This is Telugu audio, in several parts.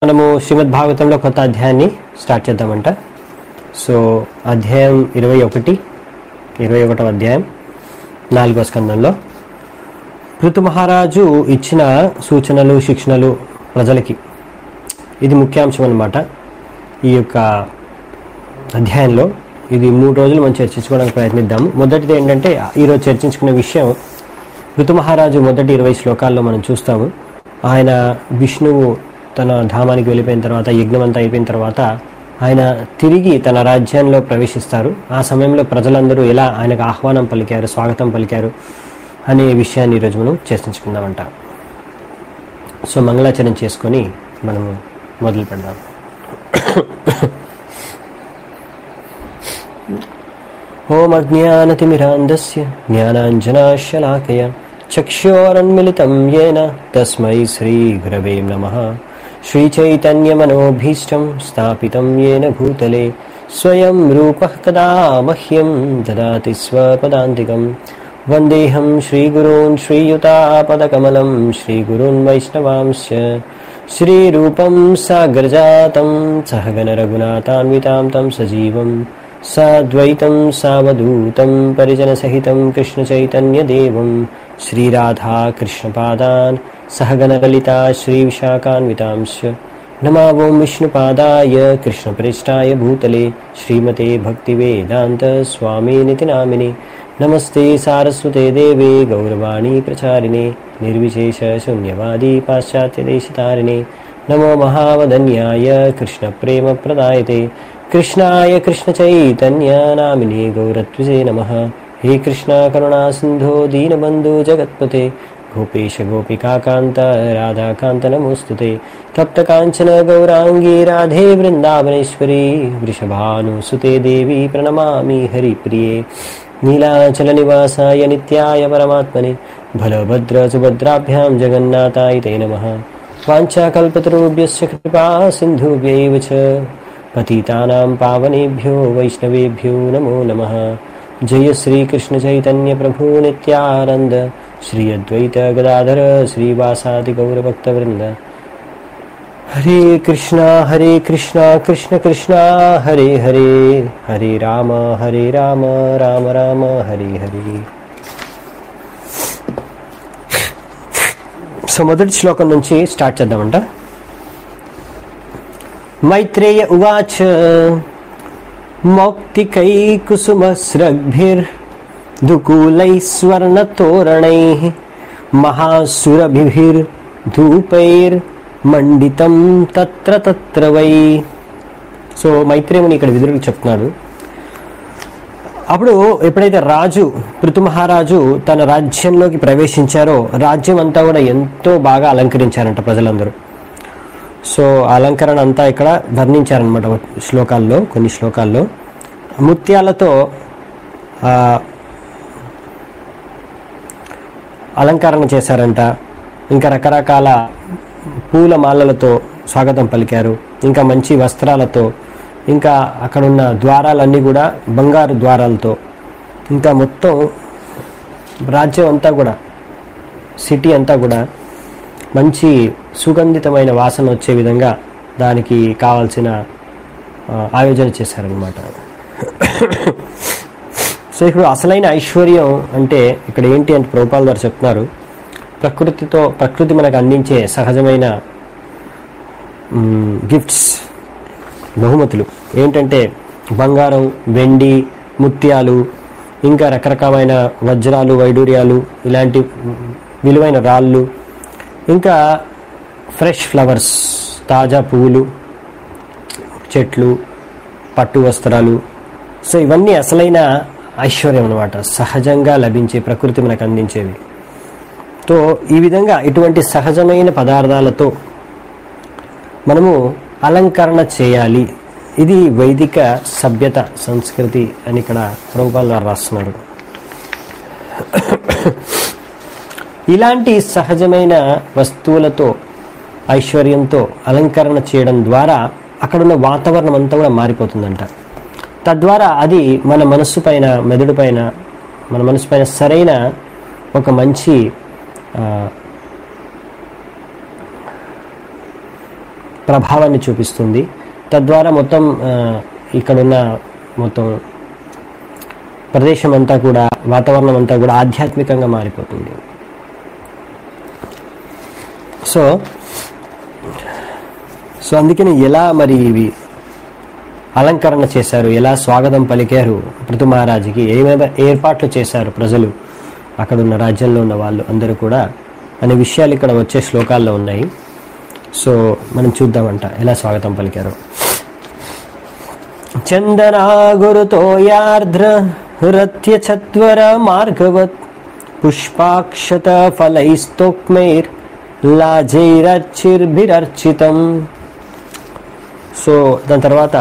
మనము శ్రీమద్ భాగవతంలో కొత్త అధ్యాయాన్ని స్టార్ట్ చేద్దామంట సో అధ్యాయం ఇరవై ఒకటి ఇరవై ఒకటవ అధ్యాయం నాలుగో స్కందంలో పృథు మహారాజు ఇచ్చిన సూచనలు శిక్షణలు ప్రజలకి ఇది ముఖ్యాంశం అన్నమాట ఈ యొక్క అధ్యాయంలో ఇది మూడు రోజులు మనం చర్చించుకోవడానికి ప్రయత్నిద్దాం మొదటిది ఏంటంటే ఈరోజు చర్చించుకునే విషయం ఋతు మహారాజు మొదటి ఇరవై శ్లోకాల్లో మనం చూస్తాము ఆయన విష్ణువు తన ధామానికి వెళ్ళిపోయిన తర్వాత యజ్ఞం అంతా అయిపోయిన తర్వాత ఆయన తిరిగి తన రాజ్యంలో ప్రవేశిస్తారు ఆ సమయంలో ప్రజలందరూ ఎలా ఆయనకు ఆహ్వానం పలికారు స్వాగతం పలికారు అనే విషయాన్ని ఈరోజు మనం చర్చించుకుందామంట సో మంగళాచరణ చేసుకొని మనము మొదలు పెడదాం ఓమజ్ఞానతిమిరాంధస్య జ్ఞానాంజనాశలాకయ చక్షోరన్మిళితం येन తస్మై శ్రీగురవే నమః శ్రీచైతన్యమనోభీష్టం స్థాపితం येन భూతలే స్వయం రూపः కదా మహ్యం దదాతి స్వపదాంతికం వందేహం శ్రీగురూన్ శ్రీయుతాపదకమలం శ్రీగురున్ వైష్ణవాంశ్చ శ్రీరూపం సాగ్రజాతం సహగణరఘునాథాన్వితాం తం సజీవం సాద్వైతం సావధూతం పరిజనసహితం కృష్ణచైతన్యదేవం శ్రీరాధాకృష్ణపాదాన్ సహగణలలితా శ్రీవిశాఖాన్వితాంశ్చ నమావోం విష్ణుపాదాయ కృష్ణప్రేష్టాయ భూతలే శ్రీమతే భక్తివేదాంత స్వామినితి నామిని నమస్తే సారస్వతే దేవే గౌరవాణి ప్రచారిణే నిర్విశేష శూన్యవాది పాశ్చాత్యదేశతారిణే నమో మహావదన్యాయ కృష్ణప్రేమ ప్రదాయతే కృష్ణాయ కృష్ణచైతన్య నామినే గౌరత్విజే నమ హే కృష్ణ కరుణా సింధో దీనబంధు జగత్పతే గోపేశ గోపికాకాంత రాధాకాంత నమోస్తుతే తప్త కాంచన గౌరాంగీ రాధే వృందావనేశ్వరీ వృషభానుసుతే దేవి ప్రణమామి హరిప్రియే నీలాచల నివాసాయ నిత్యాయ పరమాత్మనే బలభద్ర సుభద్రాభ్యాం జగన్నాథాయ తే నమః వాంఛాకల్పతరుభ్యశ్చ కృపా సింధుభ్యైవ చ పతితానాం పావనేభ్యో వైష్ణవేభ్యో నమో నమః జయ శ్రీకృష్ణ చైతన్య ప్రభు నిత్యానంద శ్రీ అద్వైత గదాధర శ్రీవాసాది గౌరభక్తవృంద హరే కృష్ణ హరే కృష్ణ కృష్ణ కృష్ణ హరే హరే హరే రామ హరే రామ రామ రామ హరే హరే సో మొదటి శ్లోకం నుంచి స్టార్ట్ చేద్దామంట మైత్రేయ ఉవాచ మౌక్తికైకుసుమస్రగ్భిర్దుకూలైస్వర్ణతోరణైः మహాసురభిర్ధూపైర్మండితం తత్ర తత్ర వై సో మైత్రేయుని ఇక్కడ విదురుడు చెప్తున్నాడు అప్పుడు ఎప్పుడైతే రాజు పృథు మహారాజు తన రాజ్యంలోకి ప్రవేశించారో రాజ్యం అంతా కూడా ఎంతో బాగా అలంకరించారంట ప్రజలందరూ సో ఆ అలంకరణ అంతా ఇక్కడ వర్ణించారనమాట శ్లోకాల్లో కొన్ని శ్లోకాల్లో ముత్యాలతో ఆ, అలంకరణ చేశారంట ఇంకా రకరకాల పూల మాలలతో స్వాగతం పలికారు ఇంకా మంచి వస్త్రాలతో ఇంకా అక్కడున్న ద్వారాలన్నీ కూడా బంగారు ద్వారాలతో ఇంకా మొత్తం రాజ్యం అంతా కూడా సిటీ అంతా కూడా మంచి సుగంధితమైన వాసన వచ్చే విధంగా దానికి కావాల్సిన ఆ, ఆయోజన చేశారనమాట సో ఇప్పుడు అసలైన ఐశ్వర్యం అంటే ఇక్కడ ఏంటి అంటే ప్రభుపాల్ గారు చెప్తున్నారు ప్రకృతితో ప్రకృతి మనకు అందించే సహజమైన గిఫ్ట్స్ బహుమతులు ఏంటంటే బంగారం వెండి ముత్యాలు ఇంకా రకరకాలమైన వజ్రాలు వైడూర్యాలు ఇలాంటి విలువైన రాళ్ళు ఇంకా ఫ్రెష్ ఫ్లవర్స్ తాజా పువ్వులు చెట్లు పట్టు వస్త్రాలు సో ఇవన్నీ అసలైన ఐశ్వర్యం అనమాట సహజంగా లభించే ప్రకృతి మనకు అందించేవి తో ఈ విధంగా ఇటువంటి సహజమైన పదార్థాలతో మనము అలంకరణ చేయాలి ఇది వైదిక సభ్యత సంస్కృతి అని ఇక్కడ ప్రభుపాల్ గారు రాస్తున్నారు ఇలాంటి సహజమైన వస్తువులతో ఐశ్వర్యంతో అలంకరణ చేయడం ద్వారా అక్కడున్న వాతావరణం అంతా కూడా మారిపోతుందంట తద్వారా అది మన మనస్సు పైన మెదడు పైన మన మనసు పైన సరైన ఒక మంచి ఆ, ప్రభావాన్ని చూపిస్తుంది తద్వారా మొత్తం ఆ, ఇక్కడున్న మొత్తం ప్రదేశం అంతా కూడా వాతావరణం అంతా కూడా ఆధ్యాత్మికంగా మారిపోతుంది సో సో అందుకని ఎలా మరి ఇవి అలంకరణ చేశారు ఎలా స్వాగతం పలికారు పృథు మహారాజుకి ఏమైనా ఏర్పాట్లు చేశారు ప్రజలు అక్కడ ఉన్న రాజ్యంలో ఉన్న వాళ్ళు అందరూ కూడా అనే విషయాలు ఇక్కడ వచ్చే శ్లోకాల్లో ఉన్నాయి సో మనం చూద్దామంట ఎలా స్వాగతం పలికారు చందనాగురుతోయార్ద్ర రత్యచత్వర మార్గవత్ పుష్పాక్షత ఫలైస్తోక్మైర్ లాజైరచ్చిర్భిరర్చితం సో దాని తర్వాత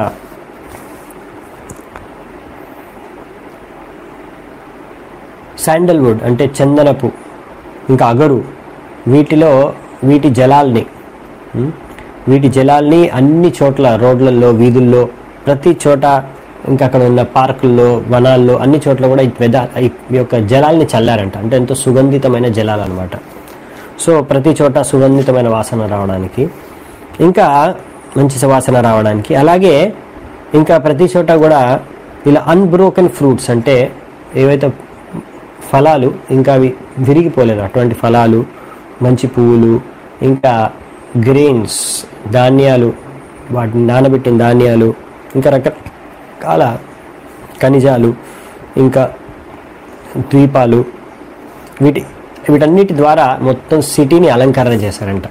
శాండల్వుడ్ అంటే చందనపు ఇంకా అగరు వీటిలో వీటి జలాల్ని ఉం? వీటి జలాల్ని అన్ని చోట్ల రోడ్లలో వీధుల్లో ప్రతి చోట ఇంకా అక్కడ ఉన్న పార్కుల్లో వనాల్లో అన్ని చోట్ల కూడా ఈ వెద ఈ యొక్క జలాల్ని చల్లారంట అంటే ఎంతో సుగంధితమైన జలాలు అనమాట సో ప్రతి చోట సుగంధితమైన వాసన రావడానికి ఇంకా మంచి సువాసన రావడానికి అలాగే ఇంకా ప్రతి చోట కూడా ఇలా అన్బ్రోకెన్ ఫ్రూట్స్ అంటే ఏవైతే ఫలాలు ఇంకా అవి విరిగిపోలేదు అటువంటి ఫలాలు మంచి పువ్వులు ఇంకా గ్రెయిన్స్ ధాన్యాలు వాటిని నానబెట్టిన ధాన్యాలు ఇంకా రకరకాల ఖనిజాలు ఇంకా ద్వీపాలు వీటి వీటన్నిటి ద్వారా మొత్తం సిటీని అలంకరణ చేశారంట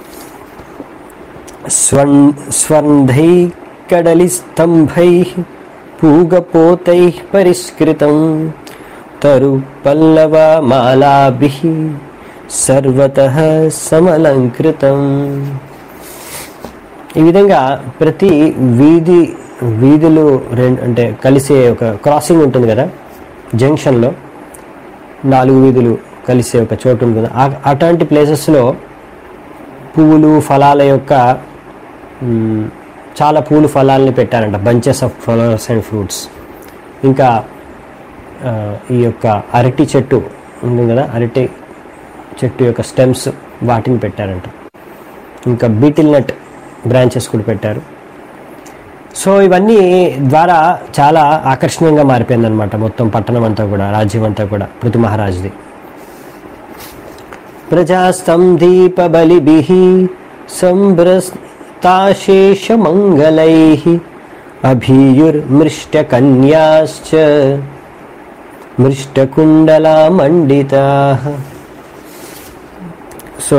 స్వర్ణ స్వర్ణై కడలి స్తంభై పూగపోతై పరిష్కృతం తరు పల్లవ మాలాభి సర్వత సమలంకృతం ఈ విధంగా ప్రతి వీధి వీధులు రెండు అంటే కలిసే ఒక క్రాసింగ్ ఉంటుంది కదా జంక్షన్లో నాలుగు వీధులు కలిసే ఒక చోటు ఉంటుంది కదా ఆ- అటువంటి ప్లేసెస్లో పువ్వులు ఫలాల యొక్క మ్, చాలా పూలు ఫలాలని పెట్టారంట bunches of flowers and fruits ఇంకా ఆ, ఈ యొక్క అరటి చెట్టు ఉంటుంది కదా అరటి చెట్టు యొక్క స్టెమ్స్ వాటిని పెట్టారంట ఇంకా బీటిల్ నట్ బ్రాంచెస్ కూడా పెట్టారు సో ఇవన్నీ ద్వారా చాలా ఆకర్షణీయంగా మారిపోయిందనమాట మొత్తం పట్టణం అంతా కూడా రాజ్యం అంతా కూడా పృథు మహారాజుది ప్రజాస్తం దీప బలిభి సంభ్రస్తాశేషమంగళై అభియుర్మృష్టకన్యాశ్చ మృష్టకుండలా మండితా సో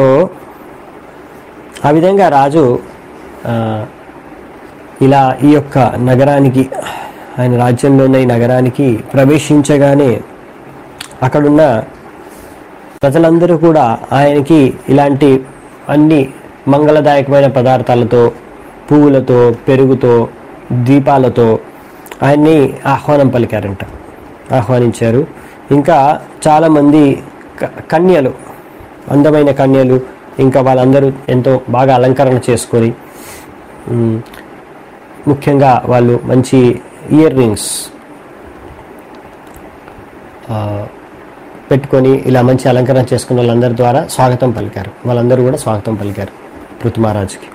ఆ విధంగా రాజు ఆ, ఇలా ఈ యొక్క నగరానికి ఆయన రాజ్యంలో ఉన్న ఈ నగరానికి ప్రవేశించగానే అక్కడున్న ప్రజలందరూ కూడా ఆయనకి ఇలాంటి అన్ని మంగళదాయకమైన పదార్థాలతో పువ్వులతో పెరుగుతో దీపాలతో ఆయన్ని ఆహ్వానం పలికారంట ఆహ్వానించారు ఇంకా చాలామంది క- కన్యలు అందమైన కన్యలు ఇంకా వాళ్ళందరూ ఎంతో బాగా అలంకరణ చేసుకొని మ్, ముఖ్యంగా వాళ్ళు మంచి ఇయర్ రింగ్స్ పెట్టుకొని ఇలా మంచి అలంకరణ చేసుకున్న వాళ్ళందరి ద్వారా స్వాగతం పలికారు వాళ్ళందరూ కూడా స్వాగతం పలికారు పృథు మహారాజుకి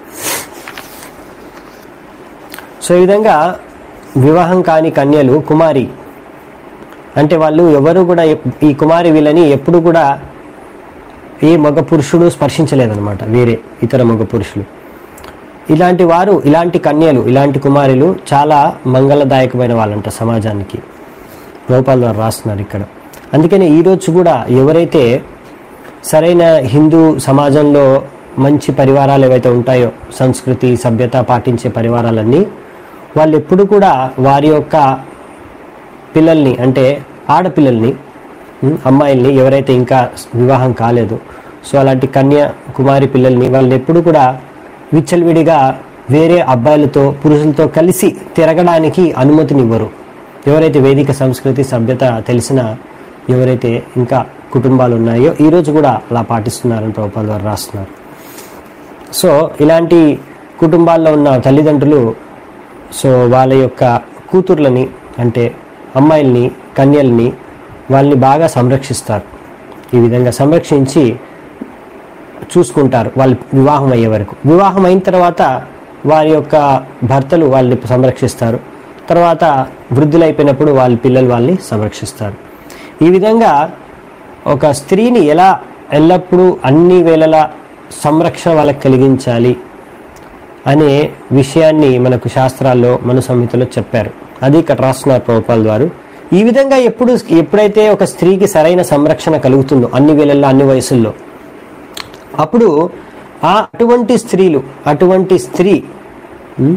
సో ఈ విధంగా వివాహం కాని కన్యలు కుమారి అంటే వాళ్ళు ఎవరు కూడా ఎప్- ఈ కుమారి వీళ్ళని ఎప్పుడు కూడా ఏ మగ పురుషుడు స్పర్శించలేదన్నమాట వేరే ఇతర మగ పురుషులు ఇలాంటి వారు ఇలాంటి కన్యలు ఇలాంటి కుమారులు చాలా మంగళదాయకమైన వాళ్ళంట సమాజానికి గోపాల్ వారు రాస్తున్నారు ఇక్కడ అందుకని ఈరోజు కూడా ఎవరైతే సరైన హిందూ సమాజంలో మంచి పరివారాలు ఏవైతే ఉంటాయో సంస్కృతి సభ్యత పాటించే పరివారాలన్నీ వాళ్ళు ఎప్పుడు కూడా వారి యొక్క పిల్లల్ని అంటే ఆడపిల్లల్ని ఉమ్, అమ్మాయిల్ని ఎవరైతే ఇంకా వివాహం కాలేదు సో అలాంటి కన్య కుమారి పిల్లల్ని వాళ్ళు ఎప్పుడు కూడా విచ్చలవిడిగా వేరే అబ్బాయిలతో పురుషులతో కలిసి తిరగడానికి అనుమతినివ్వరు ఎవరైతే వేదిక సంస్కృతి సభ్యత తెలిసిన ఎవరైతే ఇంకా కుటుంబాలు ఉన్నాయో ఈరోజు కూడా అలా పాటిస్తున్నారని ప్రభుత్వాల ద్వారా రాస్తున్నారు సో ఇలాంటి కుటుంబాల్లో ఉన్న తల్లిదండ్రులు సో వాళ్ళ యొక్క కూతుర్లని అంటే అమ్మాయిల్ని కన్యల్ని వాళ్ళని బాగా సంరక్షిస్తారు ఈ విధంగా సంరక్షించి చూసుకుంటారు వాళ్ళు వివాహం అయ్యే వరకు వివాహం అయిన తర్వాత వారి యొక్క భర్తలు వాళ్ళని సంరక్షిస్తారు తర్వాత వృద్ధులైపోయినప్పుడు వాళ్ళ పిల్లలు వాళ్ళని సంరక్షిస్తారు ఈ విధంగా ఒక స్త్రీని ఎలా ఎల్లప్పుడూ అన్ని వేళలా సంరక్షణ వాళ్ళకి కలిగించాలి అనే విషయాన్ని మనకు శాస్త్రాల్లో మను సంహితలో చెప్పారు అది ఇక్కడ రాస్తున్నారు ప్రభుపాల ద్వారా ఈ విధంగా ఎప్పుడు ఎప్పుడైతే ఒక స్త్రీకి సరైన సంరక్షణ కలుగుతుందో అన్ని వేళల్లో అన్ని వయసుల్లో అప్పుడు ఆ అటువంటి స్త్రీలు అటువంటి స్త్రీ ఉమ్,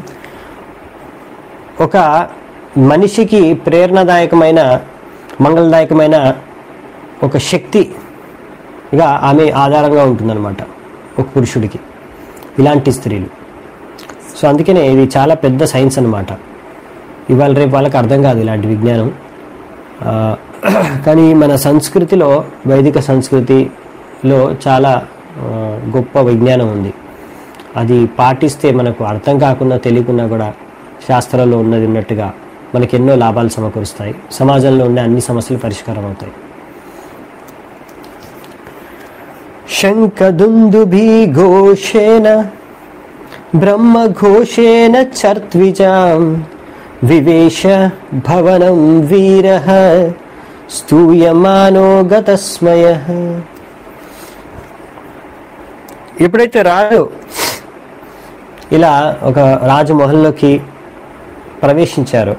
ఒక మనిషికి ప్రేరణాదాయకమైన మంగళదాయకమైన ఒక శక్తిగా ఆమె ఆధారంగా ఉంటుందన్నమాట ఒక పురుషుడికి ఇలాంటి స్త్రీలు సో అందుకనే ఇది చాలా పెద్ద సైన్స్ అన్నమాట ఇవాళ రేపు వాళ్ళకి అర్థం కాదు ఇలాంటి విజ్ఞానం ఆ, కానీ మన సంస్కృతిలో వైదిక సంస్కృతిలో చాలా ఆ, గొప్ప విజ్ఞానం ఉంది అది పాటిస్తే మనకు అర్థం కాకుండా తెలియకుండా కూడా శాస్త్రంలో ఉన్నది ఉన్నట్టుగా మనకి ఎన్నో లాభాలు సమకూరుస్తాయి సమాజంలో ఉండే అన్ని సమస్యలు పరిష్కారం అవుతాయి శంఖదుందుభి ఘోషేన బ్రహ్మఘోషేన చర్త్విజాం వివేశ భవనం వీర స్తూయమానో గతస్మయ ఎప్పుడైతే రాజు ఇలా ఒక రాజు మహల్లోకి ప్రవేశించారు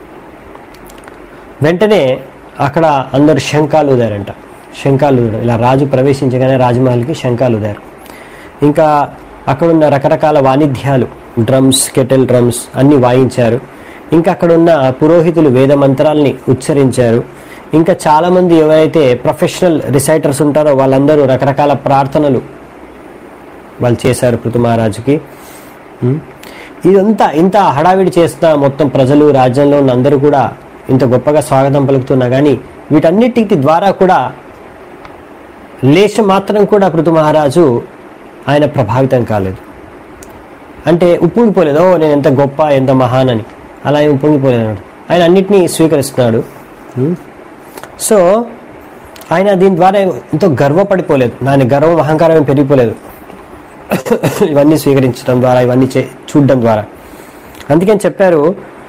వెంటనే అక్కడ అందరు శంఖాలు ఊదారంట శంఖాలు ఊదడం ఇలా రాజు ప్రవేశించగానే రాజమహల్కి శంఖాలు ఊదారు ఇంకా అక్కడ ఉన్న రకరకాల వాణిధ్యాలు డ్రమ్స్ కెటిల్ డ్రమ్స్ అన్ని వాయించారు ఇంకా అక్కడ ఉన్న పురోహితులు వేద మంత్రాల్ని ఉచ్చరించారు ఇంకా చాలామంది ఎవరైతే ప్రొఫెషనల్ రిసైటర్స్ ఉంటారో వాళ్ళందరూ రకరకాల ప్రార్థనలు వాళ్ళు చేశారు పృథు మహారాజుకి ఉం. ఇదంతా ఇంత హడావిడి చేస్తున్న మొత్తం ప్రజలు రాజ్యంలో ఉన్న అందరూ కూడా ఇంత గొప్పగా స్వాగతం పలుకుతున్నా కానీ వీటన్నిటి ద్వారా కూడా లేశం మాత్రం కూడా పృథు మహారాజు ఆయన ప్రభావితం కాలేదు అంటే ఉప్పొంగిపోలేదు ఓ నేను ఎంత గొప్ప ఎంత మహాన్ అని అలా ఏం ఉప్పొంగిపోలేదు అన్నాడు ఆయన అన్నిటినీ స్వీకరిస్తున్నాడు ఉం. సో ఆయన దీని ద్వారా ఎంతో గర్వపడిపోలేదు దాని గర్వం అహంకారం ఏం పెరిగిపోలేదు ఇవన్నీ స్వీకరించడం ద్వారా ఇవన్నీ చే చూడడం ద్వారా అందుకని చెప్పారు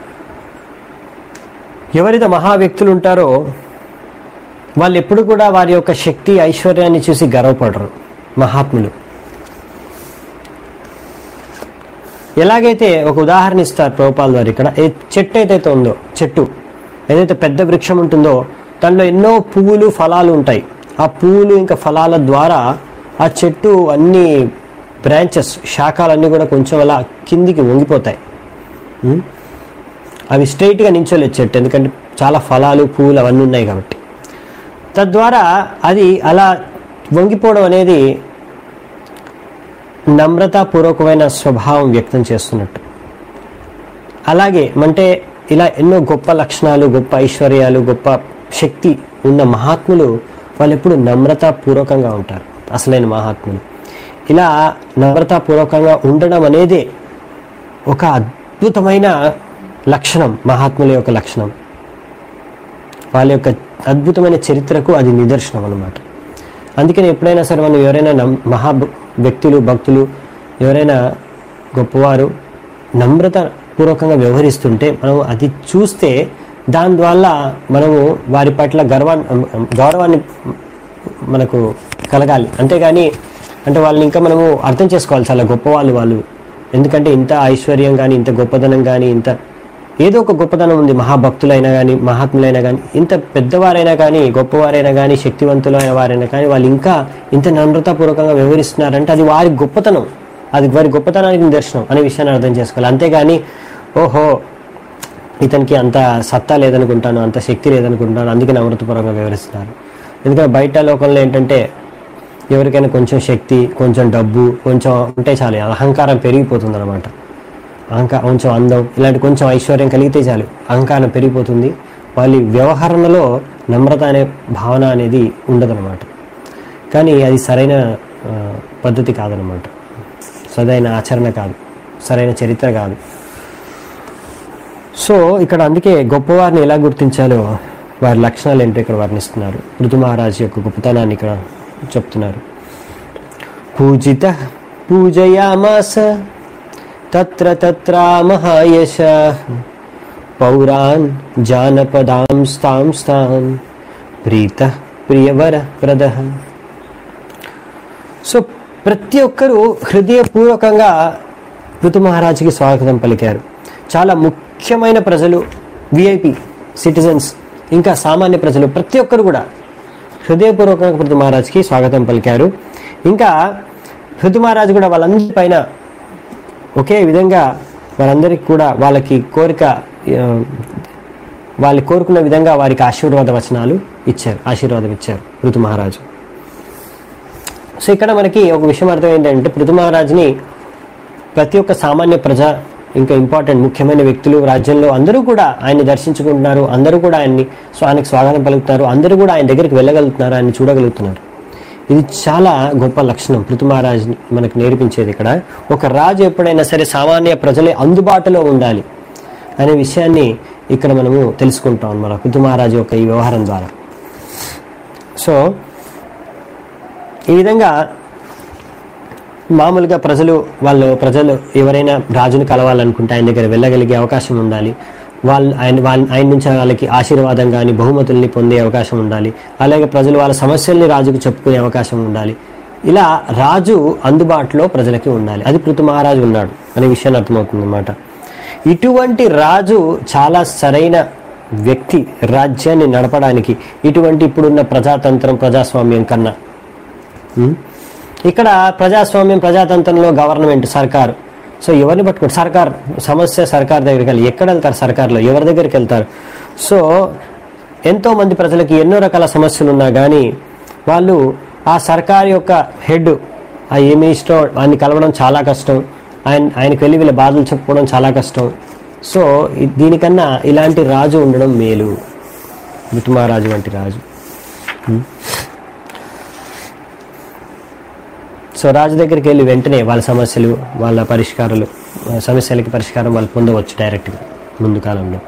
ఎవరైతే మహా వ్యక్తులు ఉంటారో వాళ్ళు ఎప్పుడు కూడా వారి యొక్క శక్తి ఐశ్వర్యాన్ని చూసి గర్వపడరు మహాత్ములు ఎలాగైతే ఒక ఉదాహరణ ఇస్తారు ప్రభుపాల్ వారు ఇక్కడ ఏ చెట్టు ఏదైతే ఉందో చెట్టు ఏదైతే పెద్ద వృక్షం ఉంటుందో దానిలో ఎన్నో పువ్వులు ఫలాలు ఉంటాయి ఆ పువ్వులు ఇంకా ఫలాల ద్వారా ఆ చెట్టు అన్ని బ్రాంచెస్ శాఖలన్నీ కూడా కొంచెం అలా కిందికి వంగిపోతాయి ఉం? అవి స్ట్రైట్గా నించోలేదు చెట్టు ఎందుకంటే చాలా ఫలాలు పువ్వులు అవన్నీ ఉన్నాయి కాబట్టి తద్వారా అది అలా వంగిపోవడం అనేది నమ్రతాపూర్వకమైన స్వభావం వ్యక్తం చేస్తున్నట్టు అలాగే అంటే ఇలా ఎన్నో గొప్ప లక్షణాలు గొప్ప ఐశ్వర్యాలు గొప్ప శక్తి ఉన్న మహాత్ములు వాళ్ళు ఎప్పుడు నమ్రతాపూర్వకంగా ఉంటారు అసలైన మహాత్ములు ఇలా నమ్రతాపూర్వకంగా ఉండడం అనేదే ఒక అద్భుతమైన లక్షణం మహాత్ముల యొక్క లక్షణం వాళ్ళ యొక్క అద్భుతమైన చరిత్రకు అది నిదర్శనం అన్నమాట అందుకని ఎప్పుడైనా సరే మనం ఎవరైనా నమ్ మహా భ- వ్యక్తులు భక్తులు ఎవరైనా గొప్పవారు నమ్రత పూర్వకంగా వ్యవహరిస్తుంటే మనం అది చూస్తే దాని ద్వారా మనము వారి పట్ల గర్వాన్ని గౌరవాన్ని మనకు కలగాలి అంతేగాని అంటే వాళ్ళని ఇంకా మనము అర్థం చేసుకోవాలి చాలా గొప్పవాళ్ళు వాళ్ళు ఎందుకంటే ఇంత ఐశ్వర్యం కానీ ఇంత గొప్పదనం కానీ ఇంత ఏదో ఒక గొప్పదనం ఉంది మహాభక్తులైనా కానీ మహాత్ములైనా కానీ ఇంత పెద్దవారైనా కానీ గొప్పవారైనా కానీ శక్తివంతులైన వారైనా కానీ వాళ్ళు ఇంకా ఇంత నమ్రతాపూర్వకంగా వ్యవహరిస్తున్నారంటే అది వారి గొప్పతనం అది వారి గొప్పతనానికి నిదర్శనం అనే విషయాన్ని అర్థం చేసుకోవాలి అంతేగాని ఓహో ఇతనికి అంత సత్తా లేదనుకుంటాను అంత శక్తి లేదనుకుంటాను అందుకే నమ్రతపూర్వకంగా వివరిస్తున్నారు ఎందుకంటే బయట లోకంలో ఏంటంటే ఎవరికైనా కొంచెం శక్తి కొంచెం డబ్బు కొంచెం ఉంటే చాలు అహంకారం పెరిగిపోతుంది అనమాట అహంకారం కొంచెం అందం ఇలాంటి కొంచెం ఐశ్వర్యం కలిగితే చాలు అహంకారం పెరిగిపోతుంది వాళ్ళ వ్యవహరణలో నమ్రత అనే భావన అనేది ఉండదన్నమాట కానీ అది సరైన ఆ, పద్ధతి కాదనమాట సరైన ఆచరణ కాదు సరైన చరిత్ర కాదు సో ఇక్కడ అందుకే గొప్పవారిని ఎలా గుర్తించాలో వారి లక్షణాలు ఏంటో ఇక్కడ వర్ణిస్తున్నారు ఋతు మహారాజు యొక్క గొప్పతనాన్ని ఇక్కడ చెప్తున్నారు పూజిత పూజయామాస తత్ర తత్రా మహాయశ పౌరాన్ జానపదాం స్తాం స్తాం ప్రీత ప్రియవర ప్రద సో ప్రతి ఒక్కరూ హృదయపూర్వకంగా ఋతు మహారాజుకి స్వాగతం పలికారు చాలా ముఖ్యమైన ప్రజలు విఐపి సిటిజన్స్ ఇంకా సామాన్య ప్రజలు ప్రతి ఒక్కరు కూడా హృదయపూర్వకంగా పృథు మహారాజ్కి స్వాగతం పలికారు ఇంకా పృథు మహారాజు కూడా వాళ్ళందరి పైన ఒకే విధంగా వాళ్ళందరికీ కూడా వాళ్ళకి కోరిక ఆ, వాళ్ళు కోరుకున్న విధంగా వారికి ఆశీర్వాద వచనాలు ఇచ్చారు ఆశీర్వాదం ఇచ్చారు ఋతు మహారాజు సో ఇక్కడ మనకి ఒక విషయం అర్థం ఏంటంటే పృథు మహారాజుని ప్రతి ఒక్క సామాన్య ప్రజ ఇంకా ఇంపార్టెంట్ ముఖ్యమైన వ్యక్తులు రాజ్యంలో అందరూ కూడా ఆయన్ని దర్శించుకుంటున్నారు అందరూ కూడా ఆయన్ని సో ఆయనకు స్వాగతం పలుకుతున్నారు అందరూ కూడా ఆయన దగ్గరికి వెళ్ళగలుగుతున్నారు ఆయన్ని చూడగలుగుతున్నారు ఇది చాలా గొప్ప లక్షణం పృథు మహారాజ్ మనకు నేర్పించేది ఇక్కడ ఒక రాజు ఎప్పుడైనా సరే సామాన్య ప్రజలే అందుబాటులో ఉండాలి అనే విషయాన్ని ఇక్కడ మనము తెలుసుకుంటాం మన పృథు మహారాజు యొక్క ఈ వ్యవహారం ద్వారా సో ఈ విధంగా మామూలుగా ప్రజలు వాళ్ళు ప్రజలు ఎవరైనా రాజుని కలవాలనుకుంటే ఆయన దగ్గర వెళ్ళగలిగే అవకాశం ఉండాలి వాళ్ళు ఆయన వాళ్ళ ఆయన నుంచి వాళ్ళకి ఆశీర్వాదం కానీ బహుమతుల్ని పొందే అవకాశం ఉండాలి అలాగే ప్రజలు వాళ్ళ సమస్యల్ని రాజుకు చెప్పుకునే అవకాశం ఉండాలి ఇలా రాజు అందుబాటులో ప్రజలకి ఉండాలి అది పృథు మహారాజు ఉన్నాడు అనే విషయాన్ని అర్థమవుతుంది అన్నమాట ఇటువంటి రాజు చాలా సరైన వ్యక్తి రాజ్యాన్ని నడపడానికి ఇటువంటి ఇప్పుడున్న ప్రజాతంత్రం ప్రజాస్వామ్యం కన్నా ఉం? ఇక్కడ ప్రజాస్వామ్యం ప్రజాతంత్రంలో గవర్నమెంట్ సర్కారు సో ఎవరిని పట్టుకుంటారు సర్కార్ సమస్య సర్కార్ దగ్గరికి వెళ్ళి ఎక్కడ వెళ్తారు సర్కార్లో ఎవరి దగ్గరికి వెళ్తారు సో ఎంతో మంది ప్రజలకి ఎన్నో రకాల సమస్యలు ఉన్నా కానీ వాళ్ళు ఆ సర్కార్ యొక్క హెడ్ ఆ ఏమి ఇష్టం ఆయన్ని కలవడం చాలా కష్టం ఆయన ఆయనకు వెళ్ళి వీళ్ళ బాధలు చెప్పుకోవడం చాలా కష్టం సో ఇ- దీనికన్నా ఇలాంటి రాజు ఉండడం మేలు మహారాజు వంటి రాజు సో రాజు దగ్గరికి వెళ్ళి వెంటనే వాళ్ళ సమస్యలు వాళ్ళ పరిష్కారాలు ఆ సమస్యలకి పరిష్కారం వాళ్ళు పొందవచ్చు డైరెక్ట్గా ముందు కాలంలో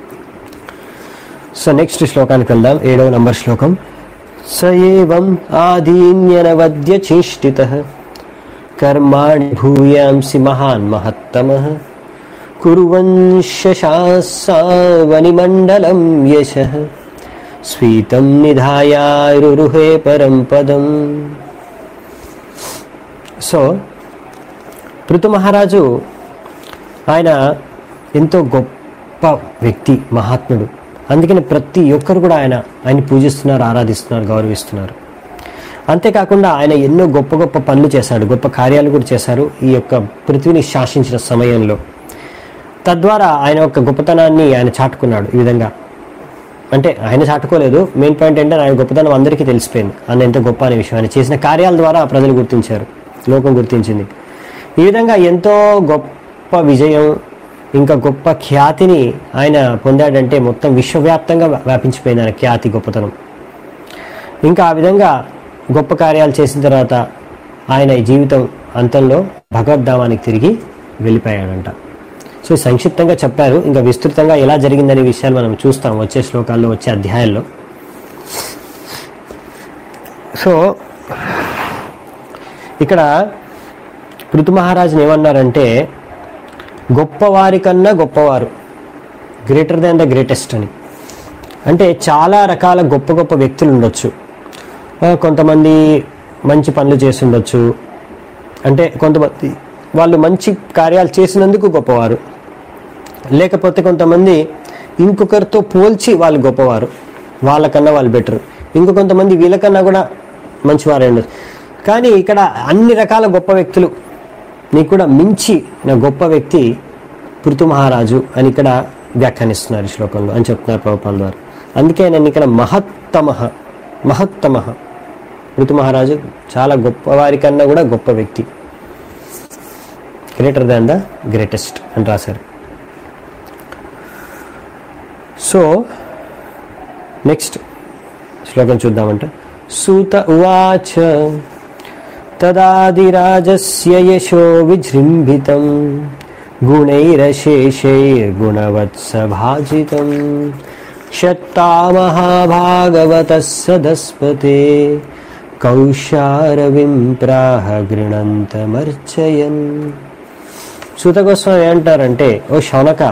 సో నెక్స్ట్ శ్లోకానికి వెళ్దాం ఏడవ నంబర్ శ్లోకం స ఏవం ఆదీన్యనవద్య చేష్టిత కర్మాణి భూయాంసి మహాన్ మహత్తమ కుర్వన్షశాసావనిమండలం యశ స్వీతం నిధాయారురుహే పరం పదం సో పృథు మహారాజు ఆయన ఎంతో గొప్ప వ్యక్తి మహాత్ముడు అందుకని ప్రతి ఒక్కరు కూడా ఆయన ఆయన్ని పూజిస్తున్నారు ఆరాధిస్తున్నారు గౌరవిస్తున్నారు అంతేకాకుండా ఆయన ఎన్నో గొప్ప గొప్ప పనులు చేశాడు గొప్ప కార్యాలు కూడా చేశారు ఈ యొక్క పృథ్వీని శాసించిన సమయంలో తద్వారా ఆయన యొక్క గొప్పతనాన్ని ఆయన చాటుకున్నాడు ఈ విధంగా అంటే ఆయన చాటుకోలేదు మెయిన్ పాయింట్ ఏంటంటే ఆయన గొప్పతనం అందరికీ తెలిసిపోయింది ఆయన ఎంత గొప్ప అనే విషయం ఆయన చేసిన కార్యాల ద్వారా ప్రజలు గుర్తించారు లోకం గుర్తించింది ఈ విధంగా ఎంతో గొప్ప విజయం ఇంకా గొప్ప ఖ్యాతిని ఆయన పొందాడంటే మొత్తం విశ్వవ్యాప్తంగా వ్యాపించిపోయింది ఆయన ఖ్యాతి గొప్పతనం ఇంకా ఆ విధంగా గొప్ప కార్యాలు చేసిన తర్వాత ఆయన ఈ జీవితం అంతంలో భగవద్ధామానికి తిరిగి వెళ్ళిపోయాడంట సో సంక్షిప్తంగా చెప్పారు ఇంకా విస్తృతంగా ఎలా జరిగిందనే విషయాలు మనం చూస్తాం వచ్చే శ్లోకాల్లో వచ్చే అధ్యాయాల్లో సో ఇక్కడ పృథు మహారాజుని ఏమన్నారంటే గొప్పవారి కన్నా గొప్పవారు గ్రేటర్ దాన్ ద గ్రేటెస్ట్ అని అంటే చాలా రకాల గొప్ప గొప్ప వ్యక్తులు ఉండొచ్చు ఆ, కొంతమంది మంచి పనులు చేసి ఉండొచ్చు అంటే కొంతమంది వాళ్ళు మంచి కార్యాలు చేసినందుకు గొప్పవారు లేకపోతే కొంతమంది ఇంకొకరితో పోల్చి వాళ్ళు గొప్పవారు వాళ్ళకన్నా వాళ్ళు బెటర్ ఇంకో కొంతమంది వీళ్ళకన్నా కూడా మంచివారు ఉండొచ్చు కానీ ఇక్కడ అన్ని రకాల గొప్ప వ్యక్తులు నీకు కూడా మించి నా గొప్ప వ్యక్తి పృథు మహారాజు అని ఇక్కడ వ్యాఖ్యానిస్తున్నారు ఈ శ్లోకంలో అని చెప్తున్నారు ప్రభుపాల్ ద్వారా అందుకే నేను ఇక్కడ మహత్తమ మహత్తమ పృథు మహారాజు చాలా గొప్పవారి కన్నా కూడా గొప్ప వ్యక్తి గ్రేటర్ దాన్ ద గ్రేటెస్ట్ అని రాశారు సో నెక్స్ట్ శ్లోకం చూద్దామంట సూత ఉవాచ తదాదిరాజస్య యశో విజృంభితం గుణైరశేషైర్గుణవత్సభాజితం క్షత్తామహాభాగవతः సదస్పతే కౌశారవిం ప్రాహ గృణంతమర్చయన్ సూత గోస్వామి ఏమంటారంటే ఓ శౌనక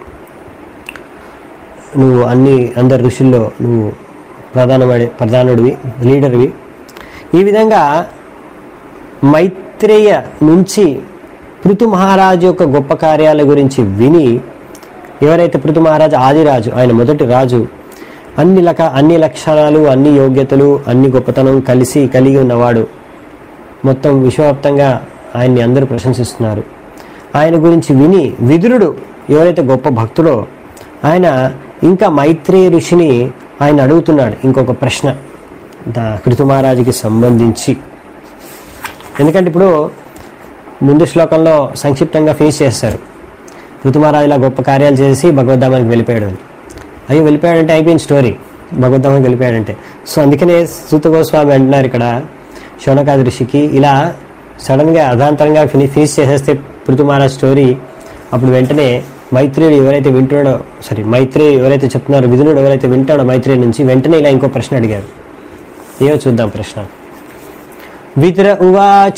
నువ్వు అన్ని అందరి ఋషుల్లో నువ్వు ప్రధానమడి ప్రధానుడివి లీడర్వి ఈ విధంగా మైత్రేయ నుంచి పృథు మహారాజు యొక్క గొప్ప కార్యాల గురించి విని ఎవరైతే పృథు మహారాజు ఆదిరాజు ఆయన మొదటి రాజు అన్ని లక అన్ని లక్షణాలు అన్ని యోగ్యతలు అన్ని గొప్పతనం కలిసి కలిగి ఉన్నవాడు మొత్తం విశ్వవ్యాప్తంగా ఆయన్ని అందరూ ప్రశంసిస్తున్నారు ఆయన గురించి విని విదురుడు ఎవరైతే గొప్ప భక్తుడో ఆయన ఇంకా మైత్రేయ ఋషిని ఆయన అడుగుతున్నాడు ఇంకొక ప్రశ్న దా కృతుమహారాజుకి సంబంధించి ఎందుకంటే ఇప్పుడు ముందు శ్లోకంలో సంక్షిప్తంగా ఫేస్ చేస్తారు ఋతుమహారాజు ఇలా గొప్ప కార్యాలు చేసి భగవద్ధామానికి వెళ్ళిపోయాడు అని అయ్యో వెళ్ళిపోయాడంటే అయిపోయిన స్టోరీ భగవద్ధామానికి వెళ్ళిపోయాడంటే సో అందుకనే సూత గోస్వామి అంటున్నారు ఇక్కడ శౌనకాది ఋషికి ఇలా సడన్గా అధాంతరంగా ఫిని ఫినిష్ చేసేస్తే పృథు మహారాజ్ స్టోరీ అప్పుడు వెంటనే మైత్రేయుడు ఎవరైతే వింటున్నాడో సారీ మైత్రేయుడు ఎవరైతే చెప్తున్నారో విధునుడు ఎవరైతే వింటాడో మైత్రేయుడు నుంచి వెంటనే ఇలా ఇంకో ప్రశ్న అడిగారు ఏమో చూద్దాం ప్రశ్న విదుర ఉవాచ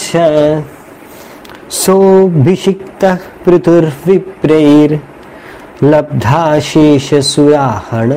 సోభిషిక్త పృథుర్విప్రైర్ లబ్ధాశేషసురాహణ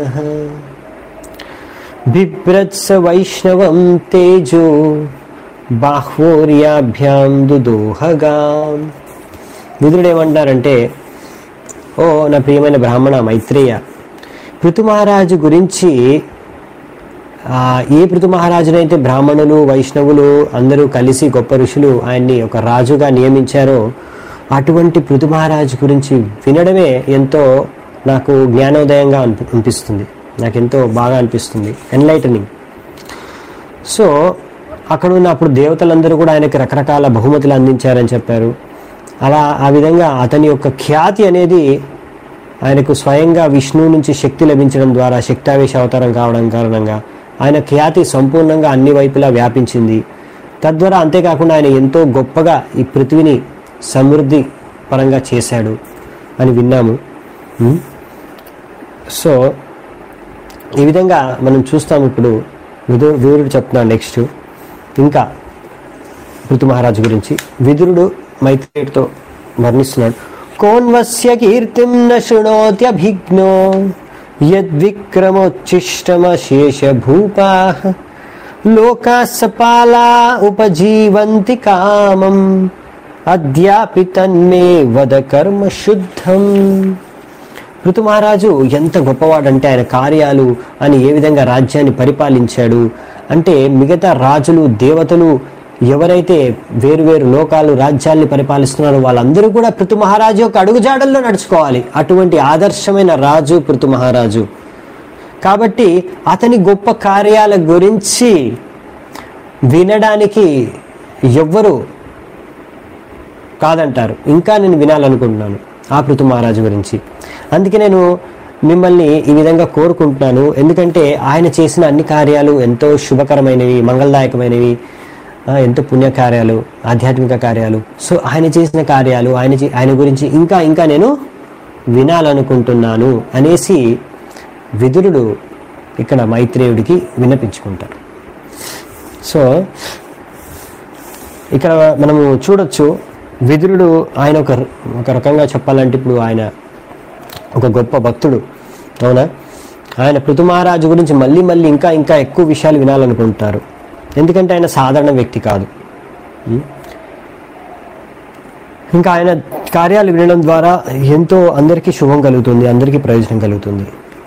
బిభ్రత్స వైష్ణవం తేజో బాహ్వోర్యాభ్యాం దుదోహగాం విదురుడు ఏమంటారంటే ఓ నా ప్రియమైన బ్రాహ్మణ మైత్రేయ పృథు మహారాజు గురించి ఆ, ఏ పృథు మహారాజునైతే బ్రాహ్మణులు వైష్ణవులు అందరూ కలిసి గొప్ప ఋషులు ఆయన్ని ఒక రాజుగా నియమించారో అటువంటి పృథు మహారాజు గురించి వినడమే ఎంతో నాకు జ్ఞానోదయంగా అనిపి అనిపిస్తుంది నాకు ఎంతో బాగా అనిపిస్తుంది ఎన్లైటనింగ్ సో అక్కడ ఉన్న అప్పుడు దేవతలందరూ కూడా ఆయనకి రకరకాల బహుమతులు అందించారని చెప్పారు అలా ఆ విధంగా అతని యొక్క ఖ్యాతి అనేది ఆయనకు స్వయంగా విష్ణువు నుంచి శక్తి లభించడం ద్వారా శక్తావేశ అవతారం కావడం కారణంగా ఆయన ఖ్యాతి సంపూర్ణంగా అన్ని వైపులా వ్యాపించింది తద్వారా అంతేకాకుండా ఆయన ఎంతో గొప్పగా ఈ పృథ్వీని సమృద్ధి పరంగా చేశాడు అని విన్నాము ఉం? సో ఈ విధంగా మనం చూస్తాం ఇప్పుడు విదు విదురుడు చెప్తున్నాడు నెక్స్ట్ ఇంకా పృథు మహారాజు గురించి విదురుడు మైత్రేయుడితో వర్ణిస్తున్నాడు కోన్వస్య కీర్తిం న శృణోత్యభిజ్ఞో యద్విక్రమోచ్ఛిష్టమశేష భూపా లోకా సపాలా ఉపజీవంతి కామం అద్యాపి తన్మే వద కర్మ శుద్ధం ఋతు మహారాజు ఎంత గొప్పవాడంటే ఆయన కార్యాలు అని ఏ విధంగా రాజ్యాన్ని పరిపాలించాడు అంటే మిగతా రాజులు దేవతలు ఎవరైతే వేరువేరు లోకాలు రాజ్యాల్ని పరిపాలిస్తున్నారో వాళ్ళందరూ కూడా పృథు మహారాజు యొక్క అడుగుజాడల్లో నడుచుకోవాలి అటువంటి ఆదర్శమైన రాజు పృథు మహారాజు కాబట్టి అతని గొప్ప కార్యాల గురించి వినడానికి ఎవ్వరు కాదంటారు ఇంకా నేను వినాలనుకుంటున్నాను ఆ పృథు మహారాజు గురించి అందుకే నేను మిమ్మల్ని ఈ విధంగా కోరుకుంటున్నాను ఎందుకంటే ఆయన చేసిన అన్ని కార్యాలు ఎంతో శుభకరమైనవి మంగళదాయకమైనవి ఆ, ఎంతో పుణ్యకార్యాలు ఆధ్యాత్మిక కార్యాలు సో ఆయన చేసిన కార్యాలు ఆయన చే- ఆయన గురించి ఇంకా ఇంకా నేను వినాలనుకుంటున్నాను అనేసి విదురుడు ఇక్కడ మైత్రేయుడికి విన్నపించుకుంటారు సో ఇక్కడ మనము చూడొచ్చు విదురుడు ఆయన ఒక ఒక రకంగా చెప్పాలంటే ఇప్పుడు ఆయన ఒక గొప్ప భక్తుడు అవునా ఆయన పృథు మహారాజు గురించి మళ్ళీ మళ్ళీ ఇంకా ఇంకా ఎక్కువ విషయాలు వినాలనుకుంటారు ఎందుకంటే ఆయన సాధారణ వ్యక్తి కాదు ఉం? ఇంకా ఆయన కార్యాలు వినడం ద్వారా ఎంతో అందరికీ శుభం కలుగుతుంది అందరికీ ప్రయోజనం కలుగుతుంది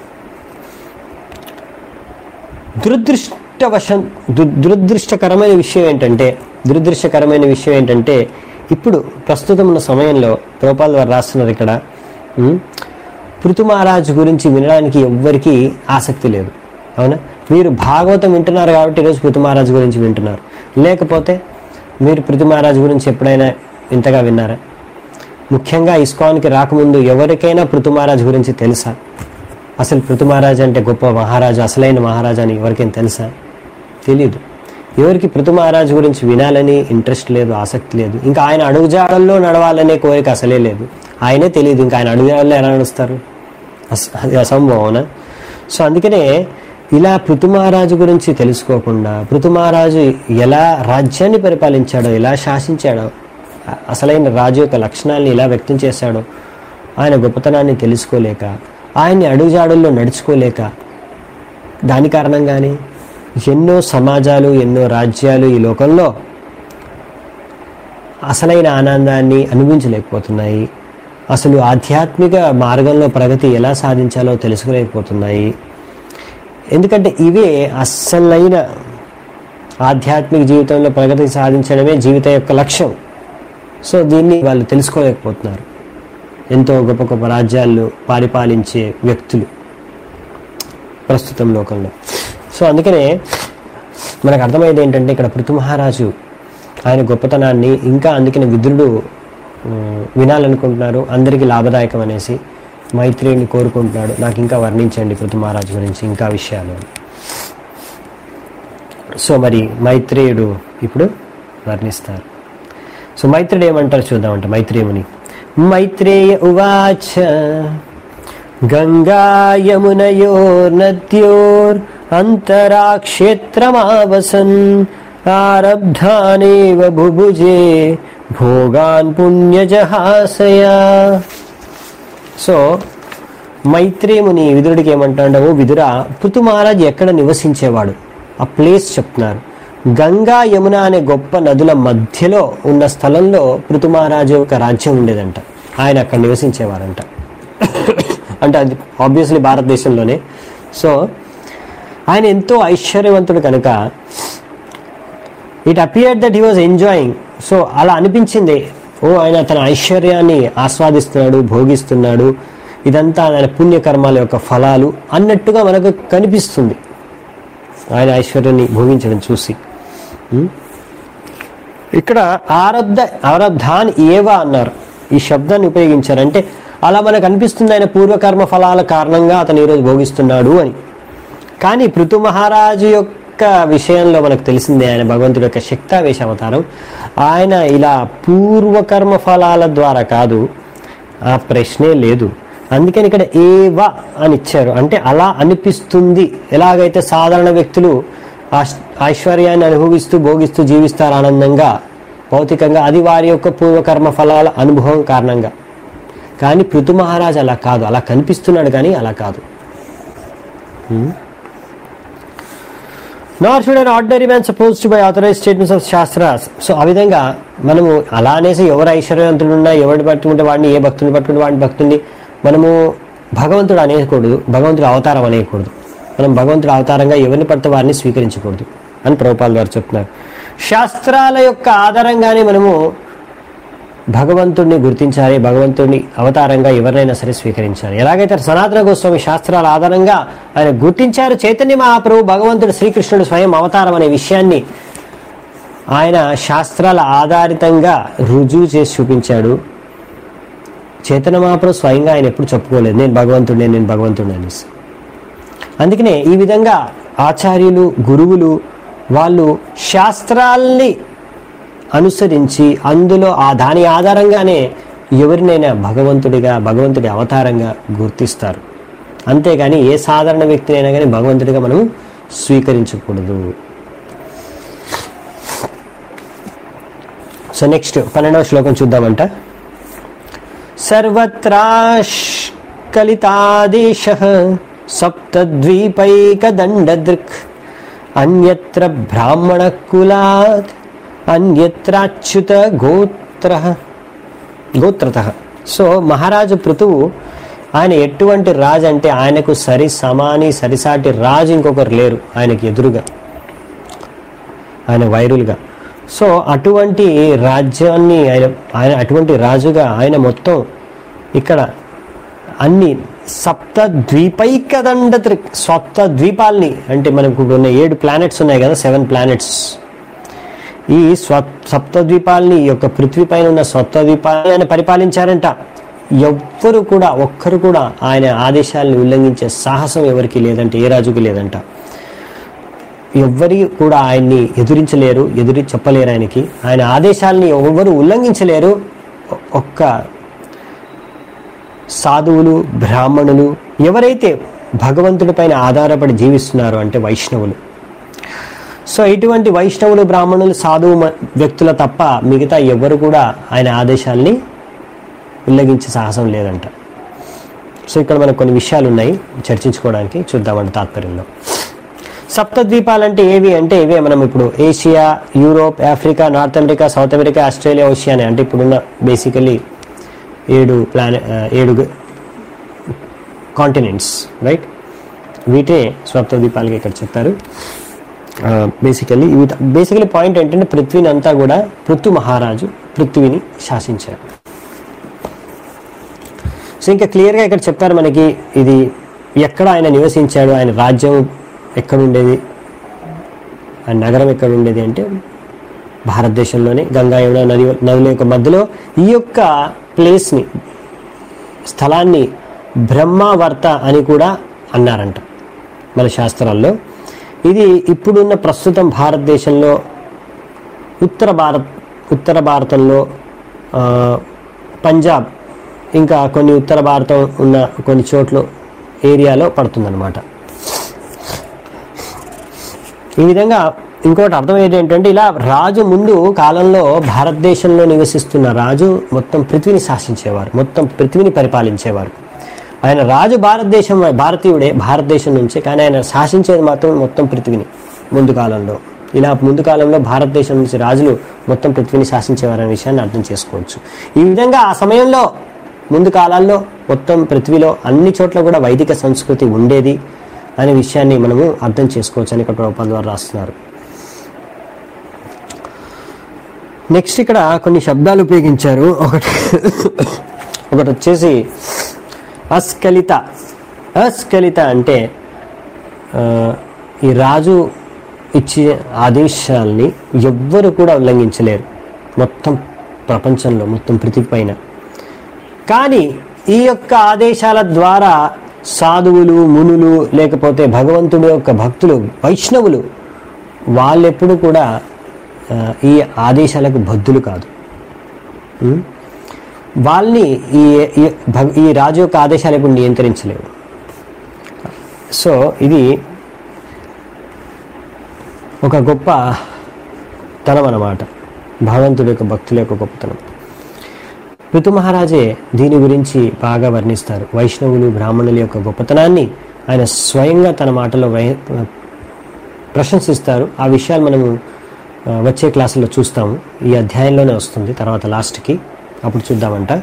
దురదృష్టవశం దు- దురదృష్టకరమైన విషయం ఏంటంటే దురదృష్టకరమైన విషయం ఏంటంటే ఇప్పుడు ప్రస్తుతం ఉన్న సమయంలో ప్రోపాల్ వారు రాస్తున్నారు ఇక్కడ ఉం? పృథు మహారాజు గురించి వినడానికి ఎవ్వరికీ ఆసక్తి లేదు అవునా మీరు భాగవతం వింటున్నారు కాబట్టి ఈరోజు పృథు మహారాజు గురించి వింటున్నారు లేకపోతే మీరు పృథు మహారాజు గురించి ఎప్పుడైనా ఇంతగా విన్నారా ముఖ్యంగా ఇస్కాన్కి రాకముందు ఎవరికైనా పృథు మహారాజు గురించి తెలుసా అసలు పృథు మహారాజు అంటే గొప్ప మహారాజు అసలైన మహారాజు అని ఎవరికైనా తెలుసా తెలియదు ఎవరికి పృథు మహారాజు గురించి వినాలని ఇంట్రెస్ట్ లేదు ఆసక్తి లేదు ఇంకా ఆయన అడుగుజాడల్లో నడవాలనే కోరిక అసలే లేదు ఆయనే తెలియదు ఇంకా ఆయన అడుగుజాడల్లో ఎలా నడుస్తారు అస- అది అసంభవం అవునా సో అందుకనే ఇలా పృథు మహారాజు గురించి తెలుసుకోకుండా పృథు మహారాజు ఎలా రాజ్యాన్ని పరిపాలించాడో ఎలా శాసించాడో అసలైన రాజు యొక్క లక్షణాలను ఇలా వ్యక్తం చేశాడో ఆయన గొప్పతనాన్ని తెలుసుకోలేక ఆయన్ని అడుగుజాడుల్లో నడుచుకోలేక దాని కారణంగానే ఎన్నో సమాజాలు ఎన్నో రాజ్యాలు ఈ లోకంలో అసలైన ఆనందాన్ని అనుభవించలేకపోతున్నాయి అసలు ఆధ్యాత్మిక మార్గంలో ప్రగతి ఎలా సాధించాలో తెలుసుకోలేకపోతున్నాయి ఎందుకంటే ఇవే అస్సలైన ఆధ్యాత్మిక జీవితంలో ప్రగతి సాధించడమే జీవితం యొక్క లక్ష్యం సో దీన్ని వాళ్ళు తెలుసుకోలేకపోతున్నారు ఎంతో గొప్ప గొప్ప రాజ్యాల్లో పరిపాలించే వ్యక్తులు ప్రస్తుతం లోకంలో సో అందుకనే మనకు అర్థమైంది ఏంటంటే ఇక్కడ పృథు మహారాజు ఆయన గొప్పతనాన్ని ఇంకా అందుకని విదురుడు ఉమ్, వినాలనుకుంటున్నారు అందరికీ లాభదాయకం అనేసి మైత్రేయుని కోరుకుంటున్నాడు నాకు ఇంకా వర్ణించండి పృథు మహారాజు గురించి ఇంకా విషయాలు అని. సో మరి మైత్రేయుడు ఇప్పుడు వర్ణిస్తారు సో మైత్రుడు ఏమంటారు చూద్దామంట మైత్రేయుని మైత్రేయ ఉవాచ గంగా యమునయోర్నద్యోర్ అంతరాక్షేత్రమావసన్ ఆరబ్ధానేవ బుభుజే భోగాన్ పుణ్యజహాసయా సో మైత్రేముని విదురుడికి ఏమంటాడో విదుర పృథు మహారాజ్ ఎక్కడ నివసించేవాడు ఆ ప్లేస్ చెప్తున్నారు గంగా యమున అనే గొప్ప నదుల మధ్యలో ఉన్న స్థలంలో పృథు మహారాజు యొక్క రాజ్యం ఉండేదంట ఆయన అక్కడ నివసించేవారంట అంటే అది ఆబ్వియస్లీ భారతదేశంలోనే సో ఆయన ఎంతో ఐశ్వర్యవంతుడు కనుక it appear that he was enjoying so అలా అనిపించింది ఓ ఆయన తన ఐశ్వర్యాన్ని ఆస్వాదిస్తున్నాడు భోగిస్తున్నాడు ఇదంతా ఆయన పుణ్యకర్మాల యొక్క ఫలాలు అన్నట్టుగా మనకు కనిపిస్తుంది ఆయన ఐశ్వర్యాన్ని భోగించడం చూసి ఉం? ఇక్కడ ఆరబ్ధ ఆరబ్ధాన్ ఏవా అన్నారు ఈ శబ్దాన్ని ఉపయోగించారు అంటే అలా మనకు అనిపిస్తుంది ఆయన పూర్వకర్మ ఫలాల కారణంగా అతను ఈరోజు భోగిస్తున్నాడు అని కానీ పృథు మహారాజు యొక్క విషయంలో మనకు తెలిసిందే ఆయన భగవంతుడి యొక్క శక్తావేశ అవతారం ఆయన ఇలా పూర్వకర్మ ఫలాల ద్వారా కాదు ఆ ప్రశ్నే లేదు అందుకని ఇక్కడ ఏవా అని ఇచ్చారు అంటే అలా అనిపిస్తుంది ఎలాగైతే సాధారణ వ్యక్తులు ఆశ్- ఐశ్వర్యాన్ని అనుభవిస్తూ భోగిస్తూ జీవిస్తారు ఆనందంగా భౌతికంగా అది వారి యొక్క పూర్వకర్మ ఫలాల అనుభవం కారణంగా కానీ పృథు మహారాజ్ అలా కాదు అలా కనిపిస్తున్నాడు కానీ అలా కాదు not should an ordinary man suppose to by authorize statements of shastras so ఆ విధంగా మనము అలా అనేసి ఎవరు ఐశ్వర్యవంతుడు ఉన్నా ఎవరిని పట్టుకుంటే వాడిని ఏ భక్తుని పట్టుకుంటే వాడిని భక్తుని మనము భగవంతుడు అనేయకూడదు భగవంతుడు అవతారం అనేయకూడదు మనం భగవంతుడు అవతారంగా ఎవరిని పడితే వారిని స్వీకరించకూడదు అని ప్రభుపాల్ గారు చెప్తున్నారు శాస్త్రాల యొక్క ఆధారంగానే మనము భగవంతుడిని గుర్తించాలి భగవంతుడిని అవతారంగా ఎవరినైనా సరే స్వీకరించాలి ఎలాగైతే సనాతన గోస్వామి శాస్త్రాల ఆధారంగా ఆయన గుర్తించారు చైతన్య మహాప్రభు భగవంతుడు శ్రీకృష్ణుడు స్వయం అవతారం అనే విషయాన్ని ఆయన శాస్త్రాల ఆధారితంగా రుజువు చేసి చూపించాడు చైతన్య మహాప్రభు స్వయంగా ఆయన ఎప్పుడు చెప్పుకోలేదు నేను భగవంతుడిని నేను భగవంతుడిని అనేసి అందుకనే ఈ విధంగా ఆచార్యులు గురువులు వాళ్ళు శాస్త్రాల్ని అనుసరించి అందులో ఆ దాని ఆధారంగానే ఎవరినైనా భగవంతుడిగా భగవంతుడి అవతారంగా గుర్తిస్తారు అంతేగాని ఏ సాధారణ వ్యక్తినైనా కానీ భగవంతుడిగా మనం స్వీకరించకూడదు సో నెక్స్ట్ పన్నెండవ శ్లోకం చూద్దామంట సర్వత్రాష్కలితాదేశ సప్తద్వీపైకదండదృక్ అన్యత్ర బ్రాహ్మణ కులాత్ అన్యత్రాచ్యుత గోత్ర గోత్రత సో మహారాజు పృతువు ఆయన ఎటువంటి రాజు అంటే ఆయనకు సరి సమాని సరిసాటి రాజు ఇంకొకరు లేరు ఆయనకి ఎదురుగా ఆయన వైరులుగా సో అటువంటి రాజ్యాన్ని ఆయన ఆయన అటువంటి రాజుగా ఆయన మొత్తం ఇక్కడ అన్ని సప్త ద్వీపైక దండ సప్త ద్వీపాల్ని అంటే మనకు ఇప్పుడు ఉన్న ఏడు ప్లానెట్స్ ఉన్నాయి కదా సెవెన్ ప్లానెట్స్ ఈ స్వ సప్తద్వీపాలని ఈ యొక్క పృథ్వీ పైన ఉన్న సప్తద్వీపాలని ఆయన పరిపాలించారంట ఎవ్వరు కూడా ఒక్కరు కూడా ఆయన ఆదేశాలను ఉల్లంఘించే సాహసం ఎవరికి లేదంట ఏ రాజుకి లేదంట ఎవ్వరి కూడా ఆయన్ని ఎదురించలేరు ఎదురి చెప్పలేరు ఆయనకి ఆయన ఆదేశాలని ఎవ్వరు ఉల్లంఘించలేరు ఒ- ఒక్క సాధువులు బ్రాహ్మణులు ఎవరైతే భగవంతుడి పైన ఆధారపడి జీవిస్తున్నారో అంటే వైష్ణవులు సో ఇటువంటి వైష్ణవులు బ్రాహ్మణులు సాధువు మ- వ్యక్తుల తప్ప మిగతా ఎవరు కూడా ఆయన ఆదేశాల్ని ఉల్లంఘించే సాహసం లేదంట సో ఇక్కడ మనకు కొన్ని విషయాలు ఉన్నాయి చర్చించుకోవడానికి చూద్దామంట తాత్పర్యంలో సప్తద్వీపాలంటే ఏవి అంటే ఇవే మనం ఇప్పుడు Asia Europe Africa north America south America Australia ఓషియానే అంటే ఇప్పుడున్న బేసికలీ ఏడు ప్లానె ఆ, ఏడు కాంటినెంట్స్ రైట్ వీటే సప్తద్వీపాలుగా ఇక్కడ చెప్పారు బేసికలీ ఇవి బేసికలీ పాయింట్ ఏంటంటే పృథ్వీని అంతా కూడా పృథు మహారాజు పృథ్వీని శాసించారు సో ఇంకా క్లియర్గా ఇక్కడ చెప్పారు మనకి ఇది ఎక్కడ ఆయన నివసించాడు ఆయన రాజ్యం ఎక్కడ ఉండేది ఆయన నగరం ఎక్కడ ఉండేది అంటే భారతదేశంలోనే గంగా యమున నది నదుల యొక్క మధ్యలో ఈ యొక్క ప్లేస్ని స్థలాన్ని బ్రహ్మావర్త అని కూడా అన్నారంట మన శాస్త్రాల్లో ఇది ఇప్పుడున్న ప్రస్తుతం భారతదేశంలో ఉత్తర భారత్ ఉత్తర భారతంలో ఆ, పంజాబ్ ఇంకా కొన్ని ఉత్తర భారతం ఉన్న కొన్ని చోట్ల ఏరియాలో పడుతుందన్నమాట ఈ విధంగా ఇంకోటి అర్థం ఏంటంటే ఇలా రాజు ముందు కాలంలో భారతదేశంలో నివసిస్తున్న రాజు మొత్తం పృథ్వీని శాసించేవారు మొత్తం పృథ్వీని పరిపాలించేవారు ఆయన రాజు భారతదేశం భారతీయుడే భారతదేశం నుంచే కానీ ఆయన శాసించేది మాత్రం మొత్తం పృథ్వీని ముందు కాలంలో ఇలా ముందు కాలంలో భారతదేశం నుంచి రాజులు మొత్తం పృథ్వీని శాసించేవారనే విషయాన్ని అర్థం చేసుకోవచ్చు ఈ విధంగా ఆ సమయంలో ముందు కాలాల్లో మొత్తం పృథ్వీలో అన్ని చోట్ల కూడా వైదిక సంస్కృతి ఉండేది అనే విషయాన్ని మనము అర్థం చేసుకోవచ్చు అని ఇక్కడ ప్రభుపాద ద్వారా రాస్తున్నారు నెక్స్ట్ ఇక్కడ కొన్ని శబ్దాలు ఉపయోగించారు ఒకటి ఒకటి వచ్చేసి అస్కలిత అస్కలిత అంటే ఆ, ఈ రాజు ఇచ్చే ఆదేశాల్ని ఎవ్వరు కూడా ఉల్లంఘించలేరు మొత్తం ప్రపంచంలో మొత్తం పృథివీ పైన కానీ ఈ యొక్క ఆదేశాల ద్వారా సాధువులు మునులు లేకపోతే భగవంతుడి యొక్క భక్తులు వైష్ణవులు వాళ్ళెప్పుడు కూడా ఆ, ఈ ఆదేశాలకు బద్దులు కాదు ఉం? వాళ్ళని ఈ ఈ భగ- ఈ రాజు యొక్క ఆదేశాలు ఎప్పుడు నియంత్రించలేవు సో ఇది ఒక గొప్ప తనం అన్నమాట భగవంతుడి యొక్క భక్తుల యొక్క గొప్పతనం ఋతు మహారాజే దీని గురించి బాగా వర్ణిస్తారు వైష్ణవులు బ్రాహ్మణుల యొక్క గొప్పతనాన్ని ఆయన స్వయంగా తన మాటలో వై- ప్రశంసిస్తారు ఆ విషయాలు మనము ఆ, వచ్చే క్లాసుల్లో చూస్తాము ఈ అధ్యాయంలోనే వస్తుంది తర్వాత లాస్ట్కి అప్పుడు చూద్దామంట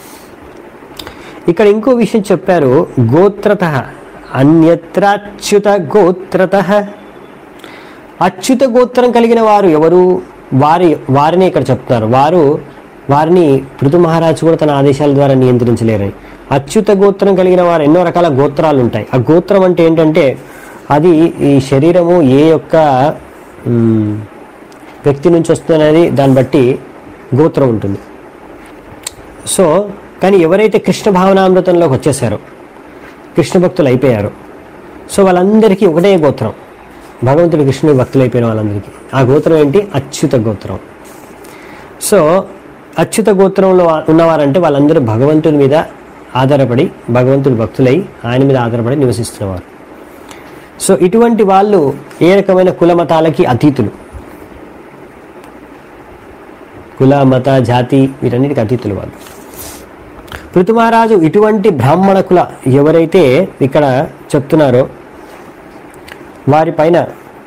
ఇక్కడ ఇంకో విషయం చెప్పారు గోత్రత అన్యత్రాచ్యుత గోత్రత అచ్యుత గోత్రం కలిగిన వారు ఎవరు వారి వారిని ఇక్కడ చెప్తున్నారు వారు వారిని పృథు మహారాజు కూడా తన ఆదేశాల ద్వారా నియంత్రించలేరని అచ్యుత గోత్రం కలిగిన వారు ఎన్నో రకాల గోత్రాలు ఉంటాయి ఆ గోత్రం అంటే ఏంటంటే అది ఈ శరీరము ఏ యొక్క మ్, వ్యక్తి నుంచి వస్తుందనేది దాన్ని బట్టి గోత్రం ఉంటుంది సో కానీ ఎవరైతే కృష్ణ భావనామృతంలోకి వచ్చేసారో కృష్ణ భక్తులు అయిపోయారు సో వాళ్ళందరికీ ఒకటే గోత్రం భగవంతుడి కృష్ణుడి భక్తులు అయిపోయిన వాళ్ళందరికీ ఆ గోత్రం ఏంటి అచ్యుత గోత్రం సో అచ్యుత గోత్రంలో వా- ఉన్నవారంటే వాళ్ళందరూ భగవంతుడి మీద ఆధారపడి భగవంతుడి భక్తులై ఆయన మీద ఆధారపడి నివసిస్తున్నవారు సో ఇటువంటి వాళ్ళు ఏ రకమైన కుల మతాలకి అతీతులు కుల మత జాతి వీటన్నిటికి అతీతులు వాళ్ళు పృథు మహారాజు ఇటువంటి బ్రాహ్మణ కుల ఎవరైతే ఇక్కడ చెప్తున్నారో వారిపైన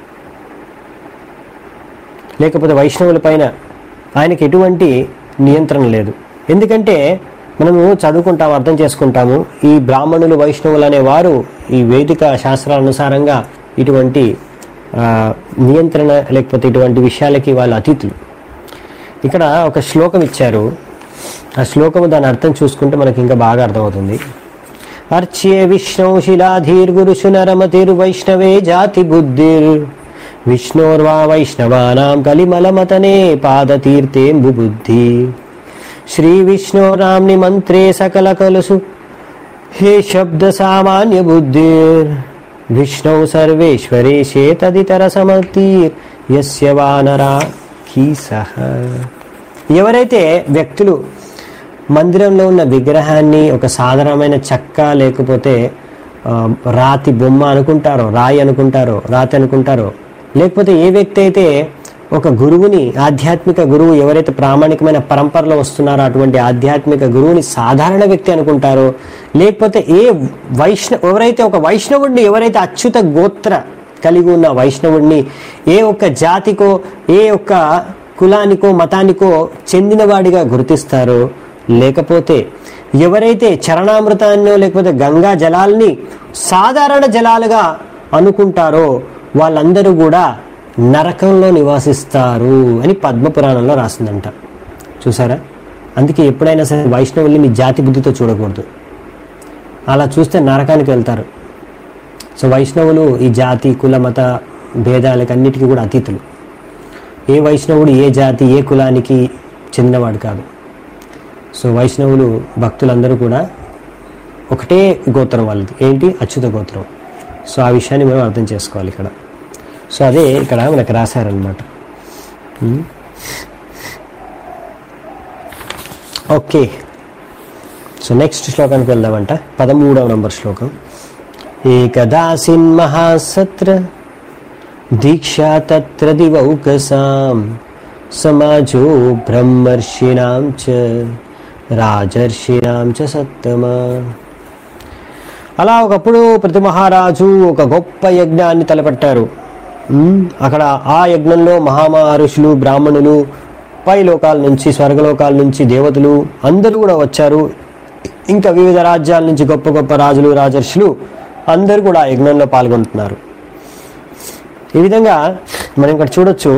లేకపోతే వైష్ణవుల పైన ఆయనకి ఎటువంటి నియంత్రణ లేదు ఎందుకంటే మనము చదువుకుంటాము అర్థం చేసుకుంటాము ఈ బ్రాహ్మణులు వైష్ణవులు అనే వారు ఈ వేదిక శాస్త్రానుసారంగా ఇటువంటి ఆ, నియంత్రణ లేకపోతే ఇటువంటి విషయాలకి వాళ్ళు అతీతులు ఇక్కడ ఒక శ్లోకం ఇచ్చారు ఆ శ్లోకము దాని అర్థం చూసుకుంటే మనకి ఇంకా బాగా అర్థమవుతుంది అర్చ్యే విష్ణు శిలాధీర్గురుషు నరమతిర్వైష్ణవే జాతి బుద్ధిర్ విష్ణోర్వా వైష్ణవానాం కలిమలమతనే పాదతీర్థేంబు బుద్ధి శ్రీ విష్ణోరామ్ని మంత్రే సకల కలుసు హే శబ్ద సామాన్య బుద్ధిర్ విష్ణు సర్వేశ్వరేశే తదితర సమతీర్ యస్య వానరా కీసహ ఎవరైతే వ్యక్తులు మందిరంలో ఉన్న విగ్రహాన్ని ఒక సాధారణమైన చెక్క లేకపోతే ఆ, రాతి బొమ్మ అనుకుంటారో రాయి అనుకుంటారో రాతి అనుకుంటారో లేకపోతే ఏ వ్యక్తి అయితే ఒక గురువుని ఆధ్యాత్మిక గురువు ఎవరైతే ప్రామాణికమైన పరంపరలో వస్తున్నారో అటువంటి ఆధ్యాత్మిక గురువుని సాధారణ వ్యక్తి అనుకుంటారో లేకపోతే ఏ వైష్ణవ ఎవరైతే ఒక వైష్ణవుడిని ఎవరైతే అచ్యుత గోత్ర కలిగి ఉన్న వైష్ణవుడిని ఏ ఒక్క జాతికో ఏ ఒక్క కులానికో మతానికో చెందినవాడిగా గుర్తిస్తారో లేకపోతే ఎవరైతే చరణామృతాన్నో లేకపోతే గంగా జలాల్ని సాధారణ జలాలుగా అనుకుంటారో వాళ్ళందరూ కూడా నరకంలో నివాసిస్తారు అని పద్మపురాణంలో రాసిందంట చూసారా అందుకే ఎప్పుడైనా సరే వైష్ణవుల్ని మీ జాతి బుద్ధితో చూడకూడదు అలా చూస్తే నరకానికి వెళ్తారు సో వైష్ణవులు ఈ జాతి కుల మత భేదాలకు అన్నిటికీ కూడా అతీతులు ఏ వైష్ణవుడు ఏ జాతి ఏ కులానికి చెందినవాడు కాదు సో వైష్ణవులు భక్తులందరూ కూడా ఒకటే గోత్రం వాళ్ళది ఏంటి అచ్యుత గోత్రం సో ఆ విషయాన్ని మనం అర్థం చేసుకోవాలి ఇక్కడ సో అదే ఇక్కడ మనకు రాశారనమాట ఓకే సో నెక్స్ట్ శ్లోకానికి వెళ్దామంట పదమూడవ నంబర్ శ్లోకం ఏకదాసిన్ మహాసత్ర దీక్షా తత్ర దివౌకసాం సమాజో బ్రహ్మర్షిణాం చ రాజర్షిణాం చ సత్తమా అలా ఒకప్పుడు ప్రతి మహారాజు ఒక గొప్ప యజ్ఞాన్ని తలపెట్టారు ఉమ్, అక్కడ ఆ యజ్ఞంలో మహామహర్షులు బ్రాహ్మణులు పై లోకాల నుంచి స్వర్గలోకాల నుంచి దేవతలు అందరూ కూడా వచ్చారు ఇంకా వివిధ రాజ్యాల నుంచి గొప్ప గొప్ప రాజులు రాజర్షులు అందరూ కూడా ఆ యజ్ఞంలో పాల్గొంటున్నారు ఈ విధంగా మనం ఇక్కడ చూడొచ్చు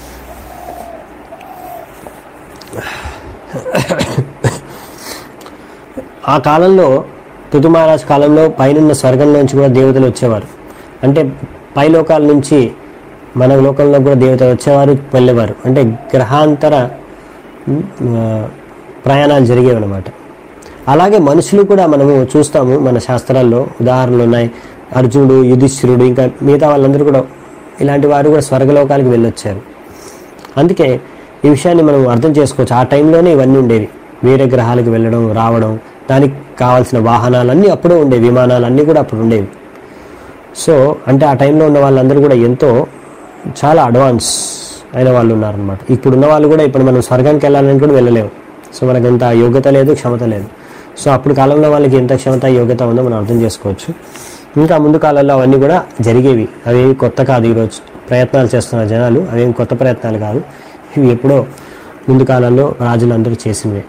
ఆ కాలంలో పృథు మహారాజ్ కాలంలో పైనున్న స్వర్గంలోంచి కూడా దేవతలు వచ్చేవారు అంటే పై లోకాల నుంచి మన లోకంలో కూడా దేవతలు వచ్చేవారు వెళ్ళేవారు అంటే గ్రహాంతర ఉమ్, ఆ, ప్రయాణాలు జరిగేవి అనమాట అలాగే మనుషులు కూడా మనము చూస్తాము మన శాస్త్రాల్లో ఉదాహరణలు ఉన్నాయి అర్జునుడు యుధిష్ఠిరుడు ఇంకా మిగతా వాళ్ళందరూ కూడా ఇలాంటి వారు కూడా స్వర్గలోకాలకు వెళ్ళొచ్చారు అందుకే ఈ విషయాన్ని మనం అర్థం చేసుకోవచ్చు ఆ టైంలోనే ఇవన్నీ ఉండేవి వేరే గ్రహాలకు వెళ్ళడం రావడం దానికి కావాల్సిన వాహనాలన్నీ అప్పుడే ఉండేవి విమానాలు అన్నీ కూడా అప్పుడు ఉండేవి సో అంటే ఆ టైంలో ఉన్న వాళ్ళందరూ కూడా ఎంతో చాలా అడ్వాన్స్ అయిన వాళ్ళు ఉన్నారనమాట ఇప్పుడు ఉన్న వాళ్ళు కూడా ఇప్పుడు మనం స్వర్గానికి వెళ్ళాలని కూడా వెళ్ళలేము సో మనకు ఎంత యోగ్యత లేదు క్షమత లేదు సో అప్పుడు కాలంలో వాళ్ళకి ఎంత క్షమత యోగ్యత ఉందో మనం అర్థం చేసుకోవచ్చు ఇంకా ముందు కాలంలో అవన్నీ కూడా జరిగేవి అవి కొత్త కాదు ఈరోజు ప్రయత్నాలు చేస్తున్న జనాలు అవేం కొత్త ప్రయత్నాలు కాదు ఇవి ఎప్పుడో ముందు కాలంలో రాజులందరూ చేసినవే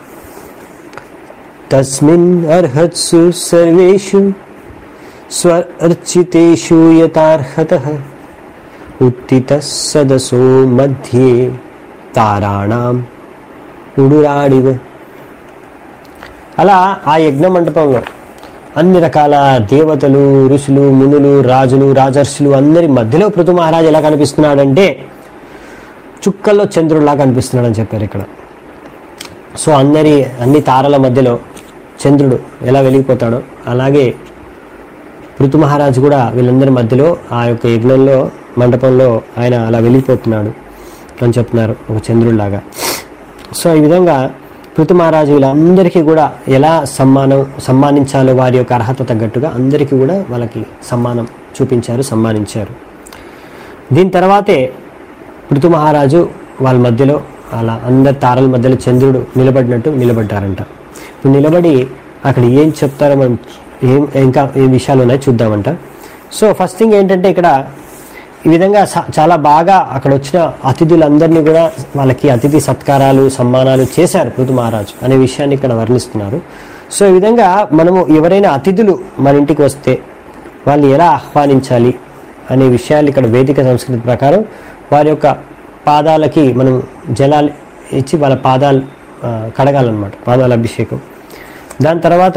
తస్మిన్ అర్హత్సు సర్వేషు స్వర్చితేషు యథార్హత ఉత్తిత సదసో మధ్యే తారాణం ఉడురాడివ అలా ఆ యజ్ఞ మంటపంలో అన్ని రకాల దేవతలు ఋషులు మునులు రాజులు రాజర్షులు అందరి మధ్యలో పృథు మహారాజు ఎలా కనిపిస్తున్నాడంటే చుక్కల్లో చంద్రుడిలా కనిపిస్తున్నాడని చెప్పారు ఇక్కడ సో అందరి అన్ని తారల మధ్యలో చంద్రుడు ఎలా వెలిగిపోతాడో అలాగే పృథు మహారాజు కూడా వీళ్ళందరి మధ్యలో ఆ యొక్క యజ్ఞంలో మండపంలో ఆయన అలా వెలిగిపోతున్నాడు అని చెప్తున్నారు ఒక చంద్రుడిలాగా సో ఈ విధంగా పృథు మహారాజు వీళ్ళందరికీ కూడా ఎలా సమ్మానం సమ్మానించాలో వారి యొక్క అర్హత తగ్గట్టుగా అందరికీ కూడా వాళ్ళకి సమ్మానం చూపించారు సమ్మానించారు దీని తర్వాతే పృథు మహారాజు వాళ్ళ మధ్యలో అలా అందరి తారల మధ్యలో చంద్రుడు నిలబడినట్టు నిలబడ్డారంట ఇప్పుడు నిలబడి అక్కడ ఏం చెప్తారో మనం ఏం ఇంకా ఏ విషయాలు ఉన్నాయో చూద్దామంట సో ఫస్ట్ థింగ్ ఏంటంటే ఇక్కడ ఈ విధంగా స- చాలా బాగా అక్కడ వచ్చిన అతిథులందరినీ కూడా వాళ్ళకి అతిథి సత్కారాలు సమ్మానాలు చేశారు పృథు మహారాజు అనే విషయాన్ని ఇక్కడ వర్ణిస్తున్నారు సో ఈ విధంగా మనము ఎవరైనా అతిథులు మన ఇంటికి వస్తే వాళ్ళు ఎలా ఆహ్వానించాలి అనే విషయాలు ఇక్కడ వేదిక సంస్కృతి ప్రకారం వారి యొక్క పాదాలకి మనం జలాలు ఇచ్చి వాళ్ళ పాదాలు ఆ, కడగాలన్నమాట పాదాల అభిషేకం దాని తర్వాత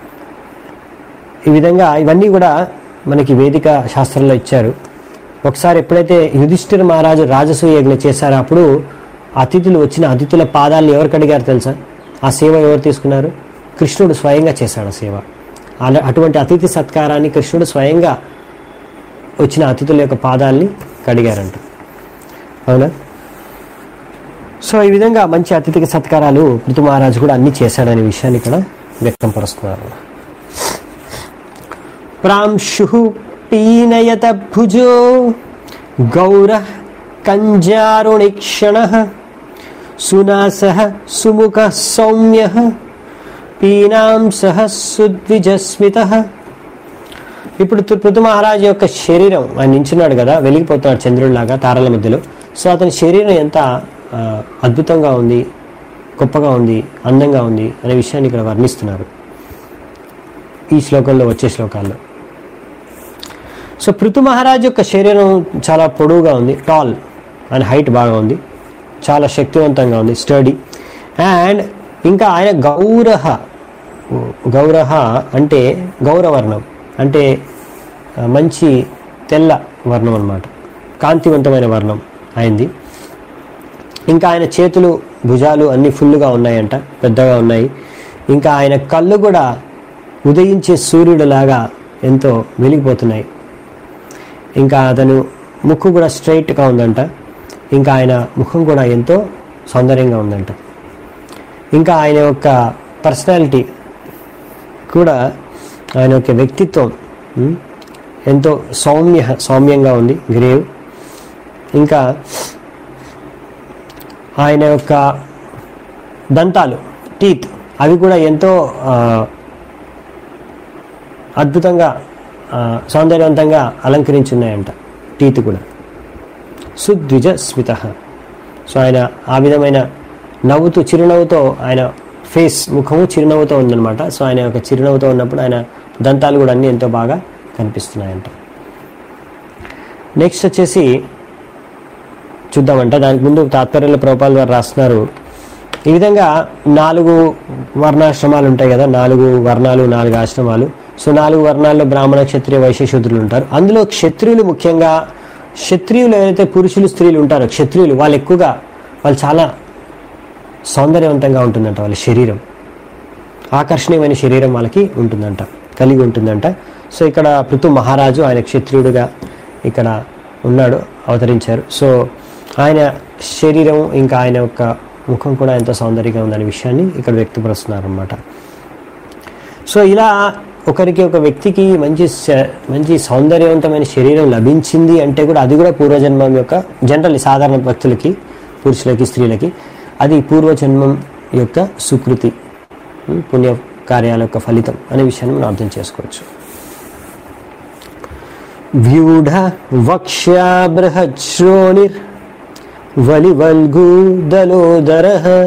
ఈ విధంగా ఇవన్నీ కూడా మనకి వేదిక శాస్త్రంలో ఇచ్చారు ఒకసారి ఎప్పుడైతే యుధిష్ఠిర మహారాజు రాజసూయ యజ్ఞ చేశారో అప్పుడు అతిథులు వచ్చిన అతిథుల పాదాలను ఎవరు కడిగారు తెలుసా ఆ సేవ ఎవరు తీసుకున్నారు కృష్ణుడు స్వయంగా చేశాడు ఆ సేవ అలా అటువంటి అతిథి సత్కారాన్ని కృష్ణుడు స్వయంగా వచ్చిన అతిథుల యొక్క పాదాల్ని కడిగారంట అవునా సో ఈ విధంగా మంచి అతిథికి సత్కారాలు పృథు మహారాజు కూడా అన్ని చేశాడనే విషయాన్ని ఇక్కడ వ్యక్తం పరుస్తున్నారు ప్రాంశు పీనయత భుజో గౌర కంజారుణిక్షణ సునాస సుముఖ సౌమ్య పీనాం సహ సుద్విజస్మిత ఇప్పుడు తు- పృథు మహారాజు యొక్క శరీరం ఆయన నించున్నాడు కదా వెలిగిపోతున్నాడు చంద్రుడిలాగా తారల మధ్యలో సో అతని శరీరం ఎంత ఆ, అద్భుతంగా ఉంది గొప్పగా ఉంది అందంగా ఉంది అనే విషయాన్ని ఇక్కడ వర్ణిస్తున్నారు ఈ శ్లోకంలో వచ్చే శ్లోకాల్లో సో పృథు మహారాజ్ యొక్క శరీరం చాలా పొడవుగా ఉంది టాల్ ఆయన హైట్ బాగా ఉంది చాలా శక్తివంతంగా ఉంది స్టడీ అండ్ ఇంకా ఆయన గౌరహ గౌరహ అంటే గౌరవర్ణం అంటే ఆ, మంచి తెల్ల వర్ణం అన్నమాట కాంతివంతమైన వర్ణం అయింది ఇంకా ఆయన చేతులు భుజాలు అన్ని ఫుల్గా ఉన్నాయంట పెద్దగా ఉన్నాయి ఇంకా ఆయన కళ్ళు కూడా ఉదయించే సూర్యుడిలాగా ఎంతో వెలిగిపోతున్నాయి ఇంకా అతను ముక్కు కూడా స్ట్రైట్గా ఉందంట ఇంకా ఆయన ముఖం కూడా ఎంతో సౌందర్యంగా ఉందంట ఇంకా ఆయన యొక్క పర్సనాలిటీ కూడా ఆయన యొక్క వ్యక్తిత్వం ఉమ్, ఎంతో సౌమ్య సౌమ్యంగా ఉంది గ్రేవ్ ఇంకా ఆయన యొక్క దంతాలు టీత్ అవి కూడా ఎంతో ఆ, అద్భుతంగా ఆ, సౌందర్యవంతంగా అలంకరించున్నాయంట టీత్ కూడా సుద్విజ స్మిత సో ఆయన ఆ విధమైన నవ్వుతూ చిరునవ్వుతో ఆయన ఫేస్ ముఖము చిరునవ్వుతో ఉందన్నమాట సో ఆయన యొక్క చిరునవ్వుతో ఉన్నప్పుడు ఆయన దంతాలు కూడా అన్నీ ఎంతో బాగా కనిపిస్తున్నాయంట నెక్స్ట్ వచ్చేసి చూద్దామంట దానికి ముందు తాత్పర్యాల ప్రభుపాల ద్వారా రాస్తున్నారు ఈ విధంగా నాలుగు వర్ణాశ్రమాలు ఉంటాయి కదా నాలుగు వర్ణాలు నాలుగు ఆశ్రమాలు సో నాలుగు వర్ణాల్లో బ్రాహ్మణ క్షత్రియ వైశ్య శూద్రులు ఉంటారు అందులో క్షత్రియులు ముఖ్యంగా క్షత్రియులు ఎవరైతే పురుషులు స్త్రీలు ఉంటారో క్షత్రియులు వాళ్ళు ఎక్కువగా వాళ్ళు చాలా సౌందర్యవంతంగా ఉంటుందంట వాళ్ళ శరీరం ఆకర్షణీయమైన శరీరం వాళ్ళకి ఉంటుందంట కలిగి ఉంటుందంట సో ఇక్కడ పృథు మహారాజు ఆయన క్షత్రియుడిగా ఇక్కడ ఉన్నాడు అవతరించారు సో ఆయన శరీరం ఇంకా ఆయన యొక్క ముఖం కూడా ఎంతో సౌందర్యంగా ఉందనే విషయాన్ని ఇక్కడ వ్యక్తపరుస్తున్నారు అనమాట సో ఇలా ఒకరికి ఒక వ్యక్తికి మంచి శ- మంచి సౌందర్యవంతమైన శరీరం లభించింది అంటే కూడా అది కూడా పూర్వజన్మం యొక్క జనరల్ సాధారణ వ్యక్తులకి పురుషులకి స్త్రీలకి అది పూర్వజన్మం యొక్క సుకృతి ఉం, పుణ్య కార్యాల యొక్క ఫలితం అనే విషయాన్ని మనం అర్థం చేసుకోవచ్చు వ్యూఢ వక్ష్యా బృహశ్రోణిర్ వలివల్గూదలోదర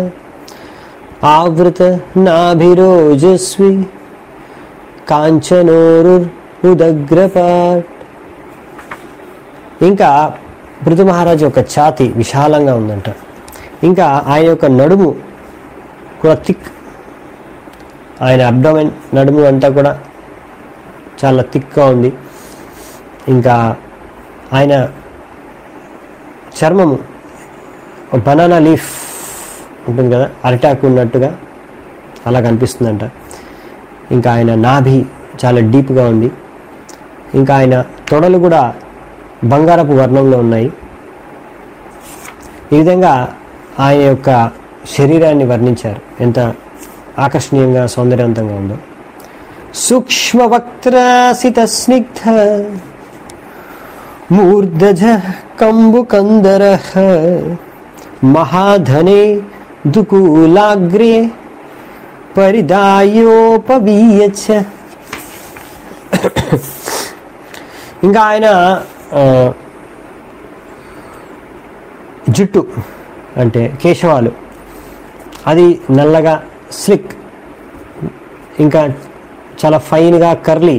ఆవృత నాభిరోజస్వి కాంచనోరుర్ ఉదగ్రపాట్ ఇంకా పృథు మహారాజు యొక్క ఛాతి విశాలంగా ఉందంట ఇంకా ఆయన యొక్క నడుము కూడా థిక్ ఆయన అబ్డమెన్ నడుము అంతా కూడా చాలా థిక్గా ఉంది ఇంకా ఆయన చర్మము బనానా లీఫ్ ఉంటుంది కదా అరిటాకు ఉన్నట్టుగా అలా కనిపిస్తుందంట ఇంకా ఆయన నాభి చాలా డీప్గా ఉంది ఇంకా ఆయన తొడలు కూడా బంగారపు వర్ణంలో ఉన్నాయి ఈ విధంగా ఆయన యొక్క శరీరాన్ని వర్ణించారు ఎంత ఆకర్షణీయంగా సౌందర్యవంతంగా ఉందో సూక్ష్మవక్త్రాసిత స్నిగ్ధ మూర్ధజ కంబుకందర మహాధనే దుకూలాగ్రే పరిదాయోపవీయచ ఇంకా ఆయన ఆ, జుట్టు అంటే కేశవాలు అది నల్లగా స్లిక్ ఇంకా చాలా ఫైన్గా కర్లీ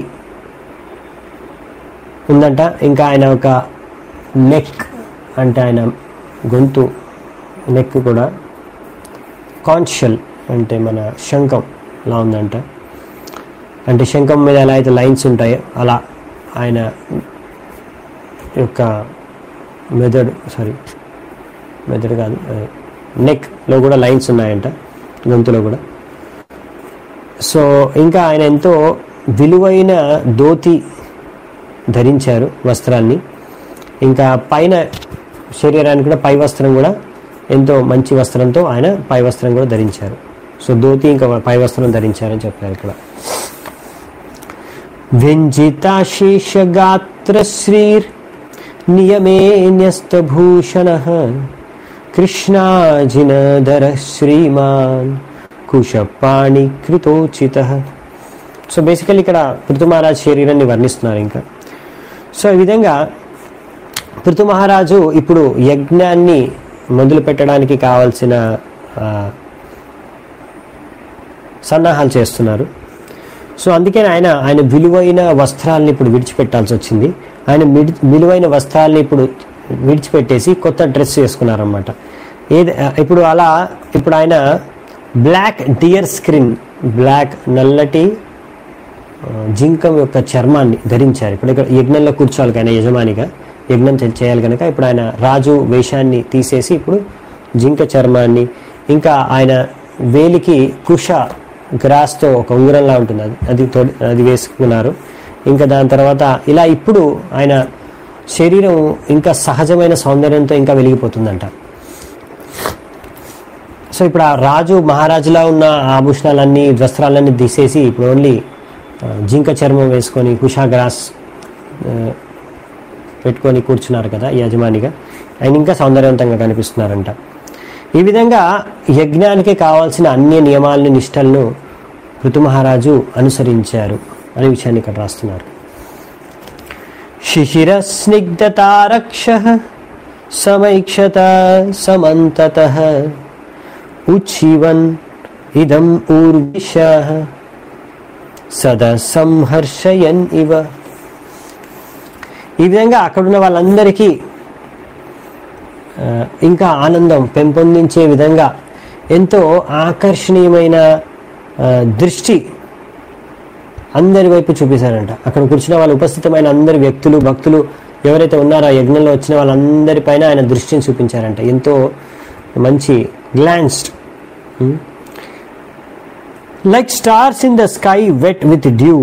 ఉందంట ఇంకా ఆయన ఒక నెక్ అంటే ఆయన గొంతు నెక్ కూడా కాన్షియల్ అంటే మన శంఖం లా ఉందంట అంటే శంఖం మీద ఎలా అయితే లైన్స్ ఉంటాయో అలా ఆయన యొక్క మెదడు సారీ మెదడు కాదు నెక్లో కూడా లైన్స్ ఉన్నాయంట గొంతులో కూడా సో ఇంకా ఆయన ఎంతో విలువైన ధోతి ధరించారు వస్త్రాన్ని ఇంకా పైన శరీరానికి కూడా పై వస్త్రం కూడా ఎంతో మంచి వస్త్రంతో ఆయన పై వస్త్రం కూడా ధరించారు సో ధోతి ఇంకా పై వస్త్రం ధరించారని చెప్పారు ఇక్కడ వ్యంజితాశేషగాత్ర శ్రీర్ నియమే న్యస్తభూషణ కృష్ణాజినధర శ్రీమాన్ కుశపాణి కృతోచిత సో బేసికలీ ఇక్కడ పృథు మహారాజ్ శరీరాన్ని వర్ణిస్తున్నారు ఇంకా సో ఈ విధంగా పృథు మహారాజు ఇప్పుడు యజ్ఞాన్ని మొదలు పెట్టడానికి కావలసిన ఆ, సన్నాహాలు చేస్తున్నారు సో అందుకే ఆయన ఆయన విలువైన వస్త్రాలని ఇప్పుడు విడిచిపెట్టాల్సి వచ్చింది ఆయన మిడి- విలువైన వస్త్రాలని ఇప్పుడు విడిచిపెట్టేసి కొత్త డ్రెస్ వేసుకున్నారన్నమాట ఏది ఇప్పుడు అలా ఇప్పుడు ఆయన బ్లాక్ డియర్ స్క్రీన్ బ్లాక్ నల్లటి ఆ, జింకం యొక్క చర్మాన్ని ధరించారు ఇప్పుడు ఇక్కడ యజ్ఞంలో కూర్చోవాలి ఆయన యజమానిగా యజ్ఞం చే- చేయాలి కనుక ఇప్పుడు ఆయన రాజు వేషాన్ని తీసేసి ఇప్పుడు జింక చర్మాన్ని ఇంకా ఆయన వేలికి కుష గ్రాస్తో ఒక ఉంగరంలా ఉంటుంది అది అది తొడి అది వేసుకున్నారు ఇంకా దాని తర్వాత ఇలా ఇప్పుడు ఆయన శరీరం ఇంకా సహజమైన సౌందర్యంతో ఇంకా వెలిగిపోతుందంట సో ఇప్పుడు ఆ రాజు మహారాజులా ఉన్న ఆభూషణాలన్నీ వస్త్రాలన్నీ తీసేసి ఇప్పుడు ఓన్లీ ఆ, జింక చర్మం వేసుకొని కుషా గ్రాస్ ఆ, పెట్టుకొని కూర్చున్నారు కదా ఈ యజమానిగా ఆయన ఇంకా సౌందర్యవంతంగా కనిపిస్తున్నారంట ఈ విధంగా యజ్ఞానికి కావాల్సిన అన్ని నియమాలను నిష్టలను ఋతు మహారాజు అనుసరించారు అనే విషయాన్ని ఇక్కడ రాస్తున్నారు శిశిర స్నిగ్ధతారక్ష సమైక్షత సమంతత ఉచ్చివన్ ఇదం ఊర్విష సదా సంహర్షయన్ ఇవ ఈ విధంగా అక్కడున్న వాళ్ళందరికీ ఆ, ఇంకా ఆనందం పెంపొందించే విధంగా ఎంతో ఆకర్షణీయమైన ఆ, దృష్టి అందరి వైపు చూపించారంట అక్కడ కూర్చున్న వాళ్ళు ఉపస్థితమైన అందరి వ్యక్తులు భక్తులు ఎవరైతే ఉన్నారో ఆ యజ్ఞంలో వచ్చిన వాళ్ళందరిపైన ఆయన దృష్టిని చూపించారంట ఎంతో మంచి glanced like stars in the sky wet with dew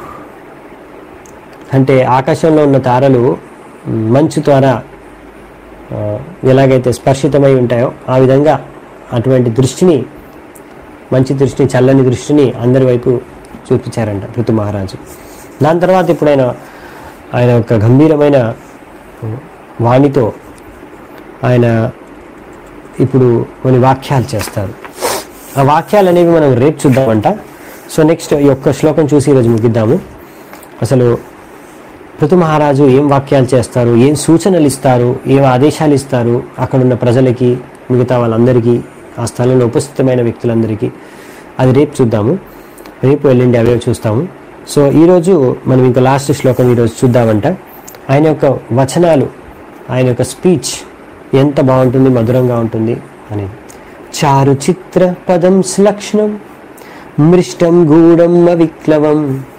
అంటే ఆకాశంలో ఉన్న తారలు మ్, మంచు ద్వారా ఆ, ఎలాగైతే స్పర్శితమై ఉంటాయో ఆ విధంగా అటువంటి దృష్టిని మంచి దృష్టిని చల్లని దృష్టిని అందరి వైపు చూపించారంట ఋతు మహారాజు దాని తర్వాత ఇప్పుడు ఆయన ఆయన యొక్క గంభీరమైన వాణితో ఆయన ఇప్పుడు కొన్ని వాక్యాలు చేస్తారు ఆ వాక్యాలు అనేవి మనం రేపు చూద్దామంట సో నెక్స్ట్ ఈ యొక్క శ్లోకం చూసి ఈరోజు ముగిద్దాము అసలు పృథు మహారాజు ఏం వాక్యాలు చేస్తారు ఏం సూచనలు ఇస్తారు ఏం ఆదేశాలు ఇస్తారు అక్కడున్న ప్రజలకి మిగతా వాళ్ళందరికీ ఆ స్థలంలో ఉపస్థితమైన వ్యక్తులందరికీ అది రేపు చూద్దాము రేపు ఎల్లుండి అవే చూస్తాము సో ఈరోజు మనం ఇంకా లాస్ట్ శ్లోకం ఈరోజు చూద్దామంట ఆయన యొక్క వచనాలు ఆయన యొక్క స్పీచ్ ఎంత బాగుంటుంది మధురంగా ఉంటుంది అనేది చారు చిత్ర పదం శ్లక్ష్ణం మృష్టం గూఢం అవిక్లవం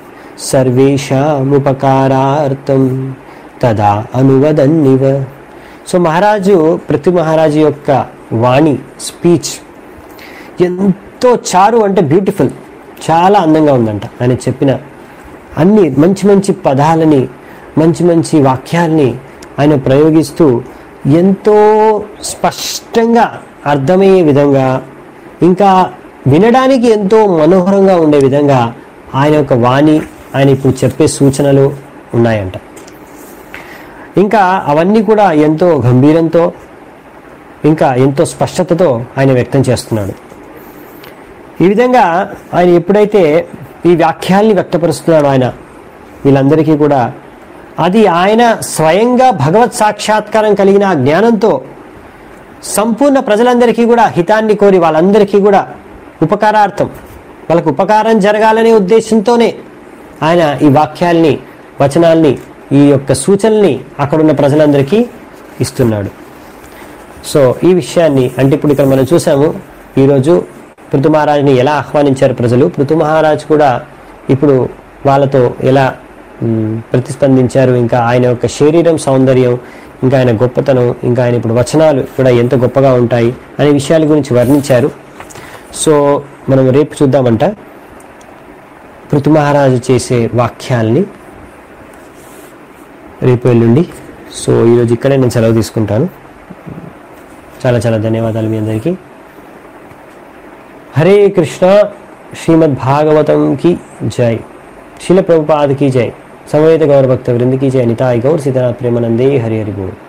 సర్వేషాముపకారార్థం తదా అనువదన్నివ సో మహారాజు ప్రతి మహారాజు యొక్క వాణి స్పీచ్ ఎంతో చారు అంటే బ్యూటిఫుల్ చాలా అందంగా ఉందంట ఆయన చెప్పిన అన్ని మంచి మంచి పదాలని మంచి మంచి వాక్యాల్ని ఆయన ప్రయోగిస్తూ ఎంతో స్పష్టంగా అర్థమయ్యే విధంగా ఇంకా వినడానికి ఎంతో మనోహరంగా ఉండే విధంగా ఆయన యొక్క వాణి ఆయన ఇప్పుడు చెప్పే సూచనలు ఉన్నాయంట ఇంకా అవన్నీ కూడా ఎంతో గంభీరంతో ఇంకా ఎంతో స్పష్టతతో ఆయన వ్యక్తం చేస్తున్నాడు ఈ విధంగా ఆయన ఎప్పుడైతే ఈ వ్యాఖ్యాల్ని వ్యక్తపరుస్తున్నాడో ఆయన వీళ్ళందరికీ కూడా అది ఆయన స్వయంగా భగవత్ సాక్షాత్కారం కలిగిన ఆ జ్ఞానంతో సంపూర్ణ ప్రజలందరికీ కూడా హితాన్ని కోరి వాళ్ళందరికీ కూడా ఉపకారార్థం వాళ్ళకు ఉపకారం జరగాలనే ఉద్దేశంతోనే ఆయన ఈ వాక్యాల్ని వచనాల్ని ఈ యొక్క సూచనల్ని అక్కడున్న ప్రజలందరికీ ఇస్తున్నాడు సో ఈ విషయాన్ని అంటే ఇప్పుడు ఇక్కడ మనం చూసాము ఈరోజు పృథు మహారాజుని ఎలా ఆహ్వానించారు ప్రజలు పృథు మహారాజు కూడా ఇప్పుడు వాళ్ళతో ఎలా మ్, ప్రతిస్పందించారు ఇంకా ఆయన యొక్క శరీరం సౌందర్యం ఇంకా ఆయన గొప్పతనం ఇంకా ఆయన ఇప్పుడు వచనాలు కూడా ఎంత గొప్పగా ఉంటాయి అనే విషయాల గురించి వర్ణించారు సో మనం రేపు చూద్దామంట పృథు మహారాజు చేసే వాక్యాల్ని రేపు ఎల్లుండి సో ఈరోజు ఇక్కడే నేను సెలవు తీసుకుంటాను చాలా చాలా ధన్యవాదాలు మీ అందరికీ హరే కృష్ణ శ్రీమద్ భాగవతం కి జై శిల ప్రభుపాద్ కి జై సమవేత గౌరభక్త వృందికి చే అనితాయి గౌర్ సీతానాథ్ ప్రేమానందే హరి హరి బోల్